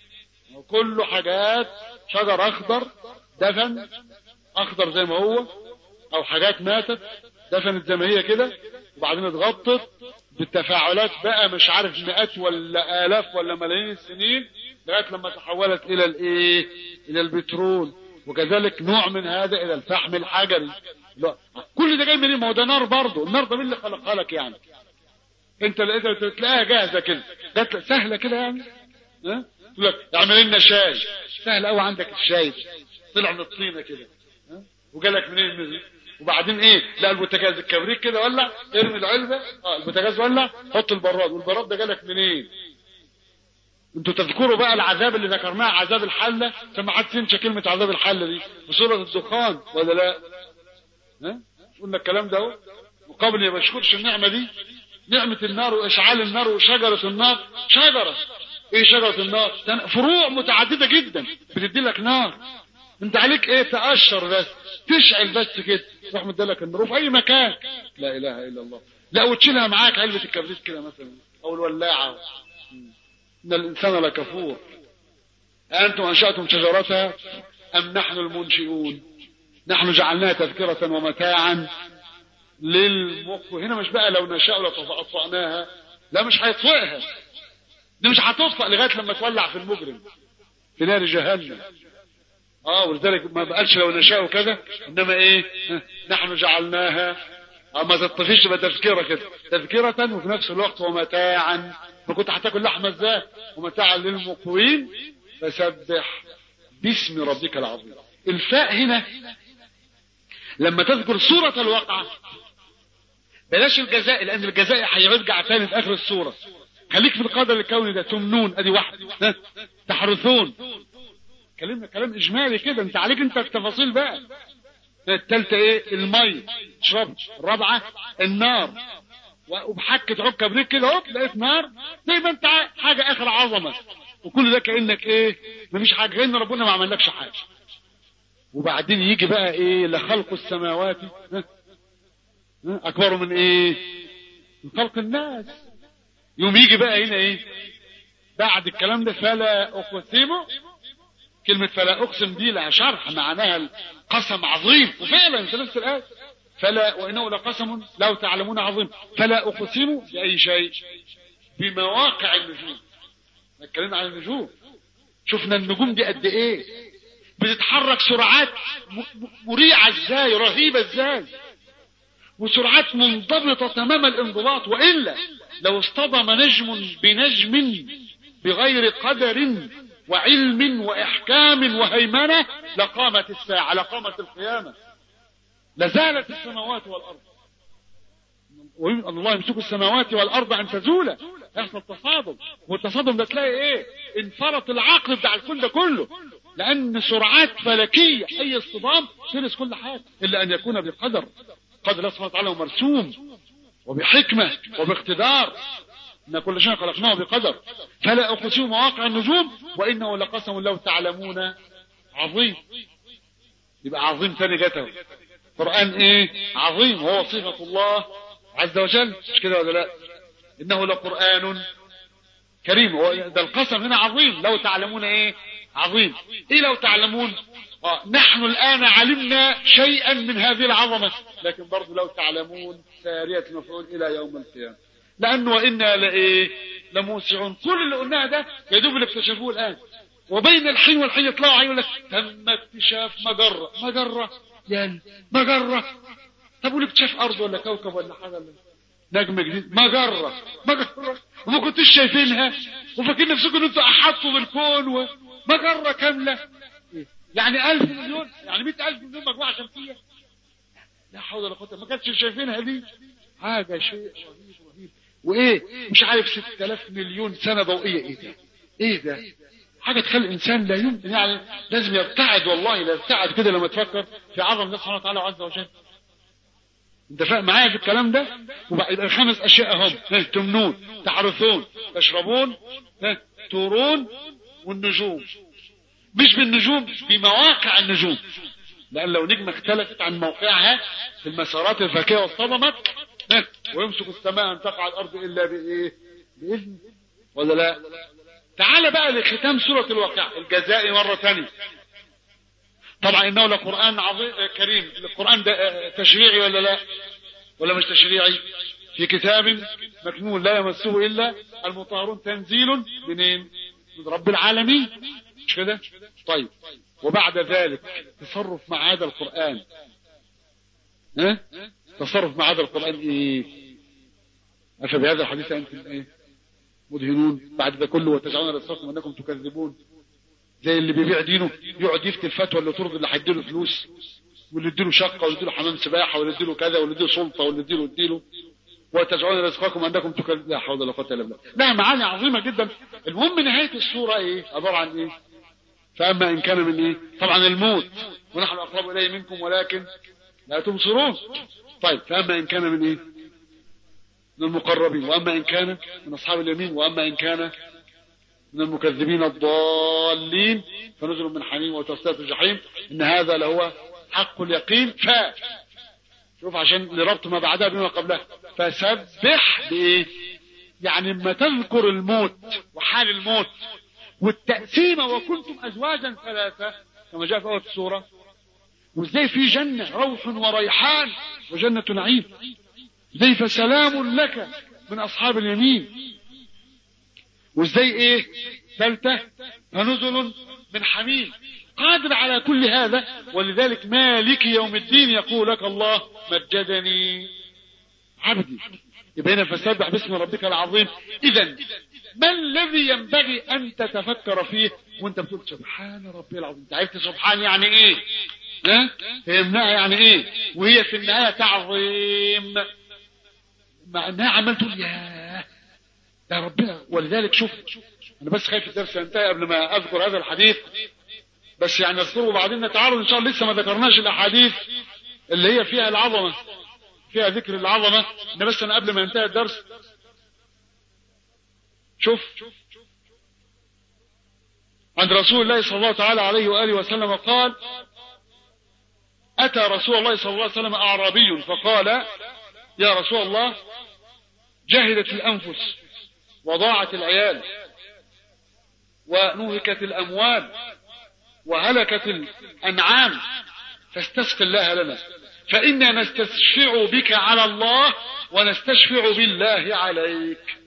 A: كله حاجات شجر اخضر دفن اخضر زي ما هو او حاجات ماتت دفنت زي ما هي كده وبعدين اتغطت بالتفاعلات بقى مش عارف مئات ولا الاف ولا ملايين السنين لغايه لما تحولت الى الايه الى البترول وكذلك نوع من هذا الى الفحم الحجري لا كل ده جاي منين ما هو ده نار برضه النار ده مين اللي خلقها لك يعني انت لقيتها تلاقيها جاهزه كده جات سهله كده يعني ها يقول لك اعمل لنا شاي سهل قوي عندك الشاي طلع من الطينه كده ها وجالك منين من وبعدين ايه لا البوتاجاز الكبريت كده ولع ارمي العلبه اه البوتاجاز ولع حط البراد والبراد ده جالك منين انتوا تذكروا بقى العذاب اللي ذكرناه عذاب الحله عشان ما حدش ينسى كلمه عذاب الحله دي بصوره الدخان ولا لا ها قلنا الكلام ده اهو مقابل ما بشكرش النعمه دي نعمه النار واشعال النار وشجره النار شجره ايه شجره النار فروع متعدده جدا بتدي لك نار انت عليك ايه تقشر بس تشعل بس كده تروح مديلك النار في اي مكان لا اله الا الله لا وتشيلها معاك علبه الكبريت كده مثلا او الولاعه ان الانسان لكفور انتم انشاتم شجرتها ام نحن المنشئون نحن جعلناها تذكرة ومتاعا للمخ هنا مش بقى لو نشاء لأطفأناها لا مش هيطفئها دي مش هتطفأ لغاية لما تولع في المجرم في نار جهنم اه ولذلك ما بقالش لو نشاء كذا انما ايه نحن جعلناها اما تطفيش يبقى تذكرة كده تذكرة وفي نفس الوقت ومتاعا فكنت هتاكل لحمة ازاي ومتاعا للمقوين فسبح باسم ربك العظيم الفاء هنا لما تذكر سورة الواقعة بلاش الجزاء لان الجزاء هيرجع تاني في اخر السورة خليك في القدر الكوني ده تمنون ادي واحد ها؟ تحرثون كلمنا كلام اجمالي كده انت عليك انت التفاصيل بقى التالتة ايه المي تشرب الرابعة النار وبحكة عكة بريك كده هوب لقيت نار زي ما انت حاجة اخر عظمة وكل ده كأنك ايه مفيش حاجة كأن ربنا ما عملكش حاجة وبعدين يجي بقى ايه لخلق السماوات ها؟ ها؟ اكبر من ايه من خلق الناس يوم يجي بقى هنا ايه بعد الكلام ده فلا اقسم كلمة فلا اقسم دي لها شرح معناها القسم عظيم وفعلا في نفس الآية فلا وإنه لقسم لو تعلمون عظيم فلا أقسم بأي شيء بمواقع النجوم اتكلمنا عن النجوم شفنا النجوم دي قد ايه بتتحرك سرعات مريعة ازاي رهيبة ازاي وسرعات منضبطة تمام الانضباط وإلا لو اصطدم نجم بنجم بغير قدر وعلم وإحكام وهيمنة لقامت الساعة لقامت القيامة لزالت السماوات والأرض الله يمسك السماوات والأرض أن تزولا يحصل تصادم والتصادم ده تلاقي ايه انفرط العقل بتاع الكون ده كله لأن سرعات فلكية أي اصطدام تلس كل حاجة إلا أن يكون بقدر قدر الله سبحانه وتعالى مرسوم وبحكمة وباقتدار إن كل شيء خلقناه بقدر فلا أقسم مواقع النجوم وإنه لقسم لو تعلمون عظيم يبقى عظيم تاني جته قرآن إيه عظيم هو صفة الله عز وجل مش كده ولا لا إنه لقرآن كريم هو ده القسم هنا عظيم لو تعلمون إيه عظيم إيه لو تعلمون آه نحن الآن علمنا شيئا من هذه العظمة لكن برضو لو تعلمون سارية المفعول إلى يوم القيامة لأنه وإنا لإيه لموسعون كل اللي قلناه ده يا دوب اللي اكتشفوه الآن وبين الحين والحين يطلعوا يقول لك تم اكتشاف مجرة مجرة يعني مجرة طب والاكتشاف أرض ولا كوكب ولا حاجة ولا نجم جديد مجرة مجرة وما كنتوش شايفينها وفاكرين نفسكم ان انتوا احاطوا بالكون ومجرة كاملة يعني ألف مليون يعني مئة ألف مليون مجموعة شمسية لا حول ولا قوة ما كانتش شايفينها دي حاجة شيء رهيب رهيب وايه مش عارف 6000 مليون سنة ضوئية ايه ده ايه ده حاجة تخلي الانسان لا يمكن يعني لازم يبتعد والله لا يبتعد كده لما تفكر في عظم الله سبحانه وتعالى عز وجل انت فاهم معايا في الكلام ده وبقى يبقى الخمس اشياء هم تمنون تعرثون تشربون تورون والنجوم مش بالنجوم بمواقع النجوم لان لو نجمة اختلفت عن موقعها في المسارات الفلكية واصطدمت ويمسك السماء ان تقع الارض الا بايه باذن ولا لا تعال بقى لختام سورة الواقع الجزاء مرة ثانية طبعا انه لقرآن عظيم كريم القرآن ده تشريعي ولا لا ولا مش تشريعي في كتاب مكنون لا يمسه الا المطهرون تنزيل منين من رب العالمين مش كده طيب وبعد ذلك تصرف مع هذا القرآن ها تصرف مع هذا القرآن ايه أفبهذا الحديث أنتم ايه مدهنون بعد ده كله وتجعلون رزقكم أنكم تكذبون زي اللي بيبيع دينه يقعد يفتي الفتوى اللي ترضي اللي هيديله فلوس واللي يديله شقة واللي يديله حمام سباحة واللي يديله كذا واللي يديله سلطة واللي يديله يديله وتجعلون رزقكم أنكم تكذبون لا حول ولا قوة إلا بالله لا معاني عظيمة جدا المهم نهاية السورة ايه عبارة عن ايه فأما إن كان من ايه طبعا الموت ونحن أقرب إليه منكم ولكن لا تبصرون طيب فأما إن كان من إيه من المقربين وأما إن كان من أصحاب اليمين وأما إن كان من المكذبين الضالين فنزل من حميم وتصلية الجحيم إن هذا لهو حق اليقين ف شوف عشان لربط ما بعدها بما قبلها فسبح بإيه يعني لما تذكر الموت وحال الموت والتأثيم وكنتم أزواجا ثلاثة كما جاء في أول السورة وازاي في جنة روح وريحان وجنة نعيم ازاي فسلام لك من أصحاب اليمين وازاي ايه ثالثة فنزل من حميم قادر على كل هذا ولذلك مالك يوم الدين يقول لك الله مجدني عبدي يبقى هنا فسبح باسم ربك العظيم اذا ما الذي ينبغي ان تتفكر فيه وانت بتقول سبحان ربي العظيم انت عرفت سبحان يعني ايه ها فهمناها يعني ايه وهي في النهايه تعظيم معناها عمال تقول يا يا ربنا ولذلك شوف انا بس خايف الدرس ينتهي قبل ما اذكر هذا الحديث بس يعني نذكره وبعدين نتعرض ان شاء الله لسه ما ذكرناش الاحاديث اللي هي فيها العظمه فيها ذكر العظمه ان بس انا قبل ما ينتهي الدرس شوف عند رسول الله صلى الله تعالى عليه واله وسلم قال اتى رسول الله صلى الله عليه وسلم اعرابي فقال يا رسول الله جهدت الانفس وضاعت العيال ونهكت الاموال وهلكت الانعام فاستسق الله لنا فانا نستشفع بك على الله ونستشفع بالله عليك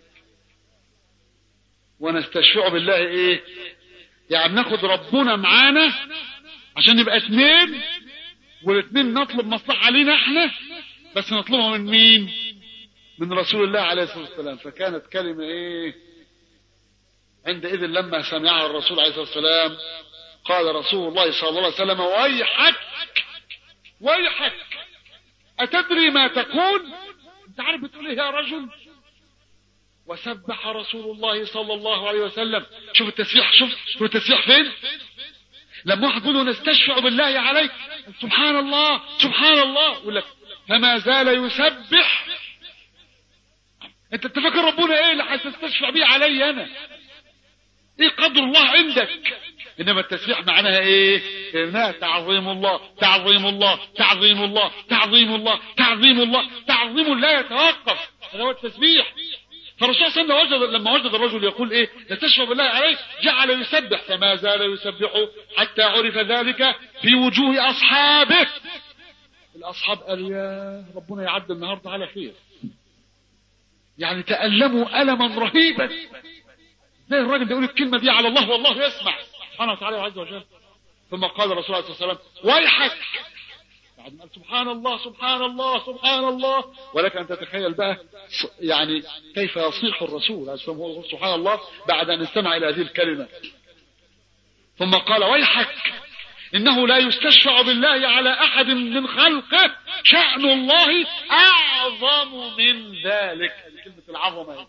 A: ونستشفع بالله ايه يعني ناخد ربنا معانا عشان نبقى اتنين والاتنين نطلب مصلحة لينا احنا بس نطلبها من مين من رسول الله عليه الصلاة والسلام فكانت كلمة ايه عندئذ لما سمعها الرسول عليه الصلاة والسلام قال رسول الله صلى الله عليه وسلم ويحك ويحك أتدري ما تقول انت عارف بتقول ايه يا رجل وسبح رسول الله صلى الله عليه وسلم شوف التسبيح شوف شوف التسبيح فين لما واحد يقول له نستشفع بالله عليك سبحان الله سبحان الله يقول لك فما زال يسبح انت تفكر ربنا ايه اللي هتستشفع بيه علي انا ايه قدر الله عندك انما التسبيح معناها ايه انها تعظيم الله تعظيم الله تعظيم الله تعظيم الله تعظيم الله تعظيم لا يتوقف هذا هو التسبيح فالرسول صلى الله عليه وسلم لما وجد الرجل يقول ايه نستشفى بالله عليه جعل يسبح فما زال يسبح حتى عرف ذلك في وجوه اصحابه الاصحاب قال يا ربنا يعد النهارده على خير يعني تألموا ألما رهيبا زي الراجل ده يقول الكلمة دي على الله والله يسمع سبحانه وتعالى عز وجل ثم قال الرسول عليه الصلاة والسلام ويحك بعد ما قال سبحان الله سبحان الله سبحان الله ولك أن تتخيل بقى يعني كيف يصيح الرسول عليه الصلاة والسلام سبحان الله بعد أن استمع إلى هذه الكلمة ثم قال ويحك إنه لا يستشفع بالله على أحد من خلقه شأن الله أعظم من ذلك كلمة العظمة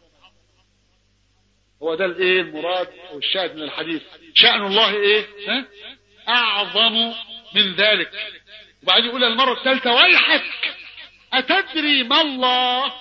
A: هو ده الايه المراد والشاهد من الحديث شأن الله ايه ها؟ اعظم من ذلك وبعدين يقول المرة الثالثة ويحك اتدري ما الله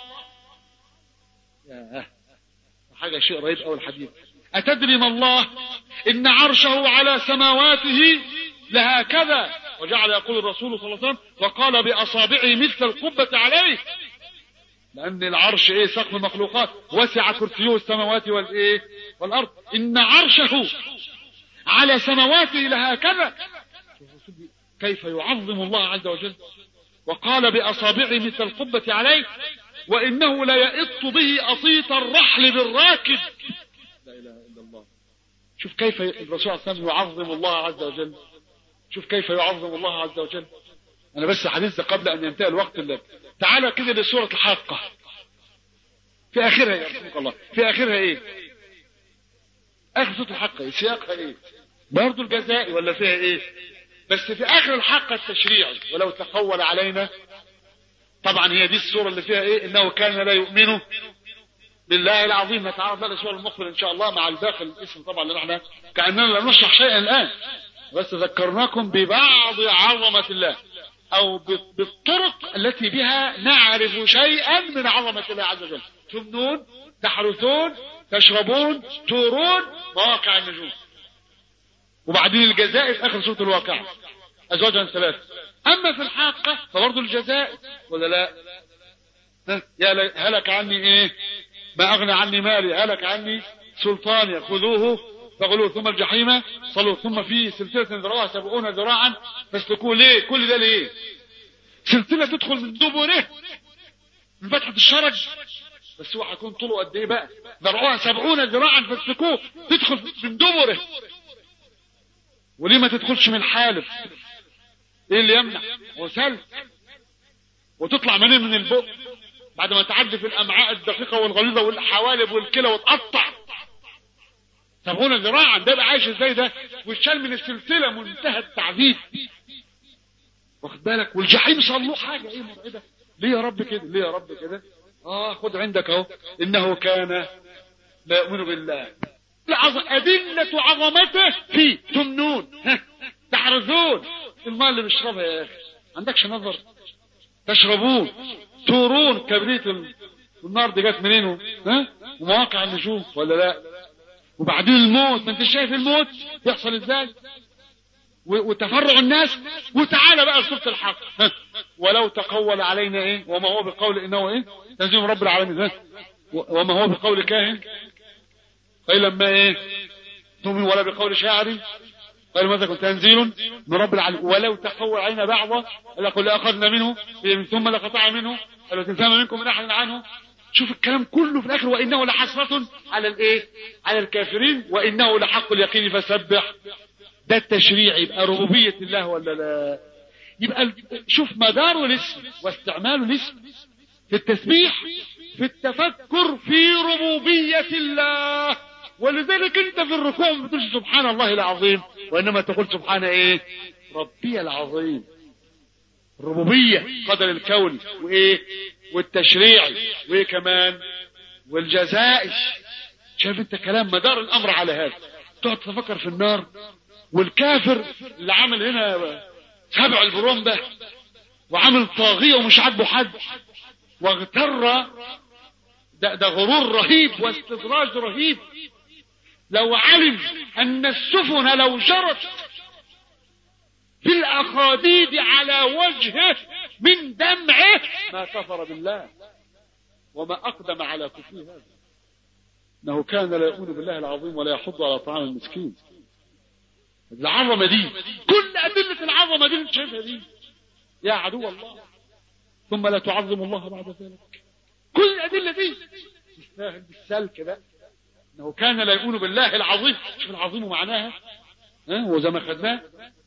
A: يا حاجة شيء رهيب اول الحديث اتدري ما الله ان عرشه على سماواته لهكذا وجعل يقول الرسول صلى الله عليه وسلم وقال باصابعه مثل القبة عليه لأن العرش إيه سقف المخلوقات وسع كرسيه السماوات والإيه والأرض إن عرشه على سماواته لهكذا كيف يعظم الله عز وجل وقال بأصابعه مثل القبة عليه وإنه لا يئط به أصيط الرحل بالراكب لا إله إلا الله شوف كيف الرسول صلى الله عليه وسلم يعظم الله عز وجل شوف كيف يعظم الله عز وجل أنا بس حديث قبل أن ينتهي الوقت اللي تعالى كده لسورة الحاقة في آخرها يا رحمك الله في آخرها إيه آخر سورة الحاقة إيه سياقها إيه برضو الجزاء ولا فيها إيه بس في آخر الحاقة التشريعي ولو تقول علينا طبعا هي دي السورة اللي فيها إيه إنه كان لا يؤمن بالله العظيم نتعرض بقى الأسبوع المقبل إن شاء الله مع الباقي الاسم طبعا اللي احنا كأننا لم نشرح شيئا الآن بس ذكرناكم ببعض عظمة الله او بالطرق التي بها نعرف شيئا من عظمة الله عز وجل تمنون تحرثون تشربون تورون مواقع النجوم وبعدين الجزاء في اخر سورة الواقع ازواجا ثلاث اما في الحاقة فبرضه الجزاء ولا لا يا هلك عني ايه ما اغنى عني مالي هلك عني سلطاني خذوه فغلوه ثم الجحيم صلوا ثم في سلسلة ذراعها سبعون ذراعا فاسلكوه ليه كل ده ليه سلسلة تدخل من دبره من فتحة الشرج بس هو هيكون طوله قد ايه بقى ذراعها سبعون ذراعا فاسلكوه تدخل من دبره وليه ما تدخلش من حالف ايه اللي يمنع هو سلك وتطلع منين من البق بعد ما تعدي في الامعاء الدقيقه والغليظه والحوالب والكلى وتقطع سبعون ذراعا ده بقى عايش ازاي ده والشال من السلسله منتهى التعذيب واخد بالك والجحيم صلوا حاجه ايه مرعبه ليه يا رب كده ليه يا رب كده اه خد عندك اهو انه كان لا يؤمن بالله العظ... أدلة عظمته في تمنون ها تحرزون الماء اللي بيشربها يا أخي عندكش نظر تشربون تورون كبريت النار دي جت منين ها ومواقع النجوم ولا لا وبعدين الموت ما انت شايف الموت يحصل ازاي وتفرع الناس وتعالى بقى سورة الحق ها. ولو تقول علينا ايه وما هو بقول انه ايه تنزيل رب العالمين ها. وما هو بقول كاهن قيل لما ايه تؤمن ولا بقول شاعر قال ماذا كنت تنزيل من رب العالمين ولو تقول علينا بعضا لقل لاخذنا منه ثم لقطع منه ولو تنسام منكم من احد عنه شوف الكلام كله في الاخر وانه لحسرة على الايه على الكافرين وانه لحق اليقين فسبح ده التشريع يبقى ربوبية الله ولا لا يبقى شوف مدار الاسم واستعمال الاسم في التسبيح في التفكر في ربوبية الله ولذلك انت في الركوع ما بتقولش سبحان الله العظيم وانما تقول سبحان ايه ربي العظيم الربوبية قدر الكون وايه والتشريع وايه كمان والجزائش شايف انت كلام مدار الامر على هذا تقعد تفكر في النار والكافر اللي عامل هنا سبع البرومبة وعامل طاغية ومش عاجبه حد واغتر ده, ده غرور رهيب واستدراج رهيب لو علم ان السفن لو جرت في الاخاديد على وجهه من دمعه ما كفر بالله وما اقدم على كفره هذا انه كان لا يؤمن بالله العظيم ولا يحض على طعام المسكين العظمه دي كل ادله العظمه دي انت شايفها دي يا عدو الله ثم لا تعظم الله بعد ذلك كل الادله دي تستاهل بالسلك ده انه كان لا يؤمن بالله العظيم شوف العظيم معناها ها وزي ما خدناه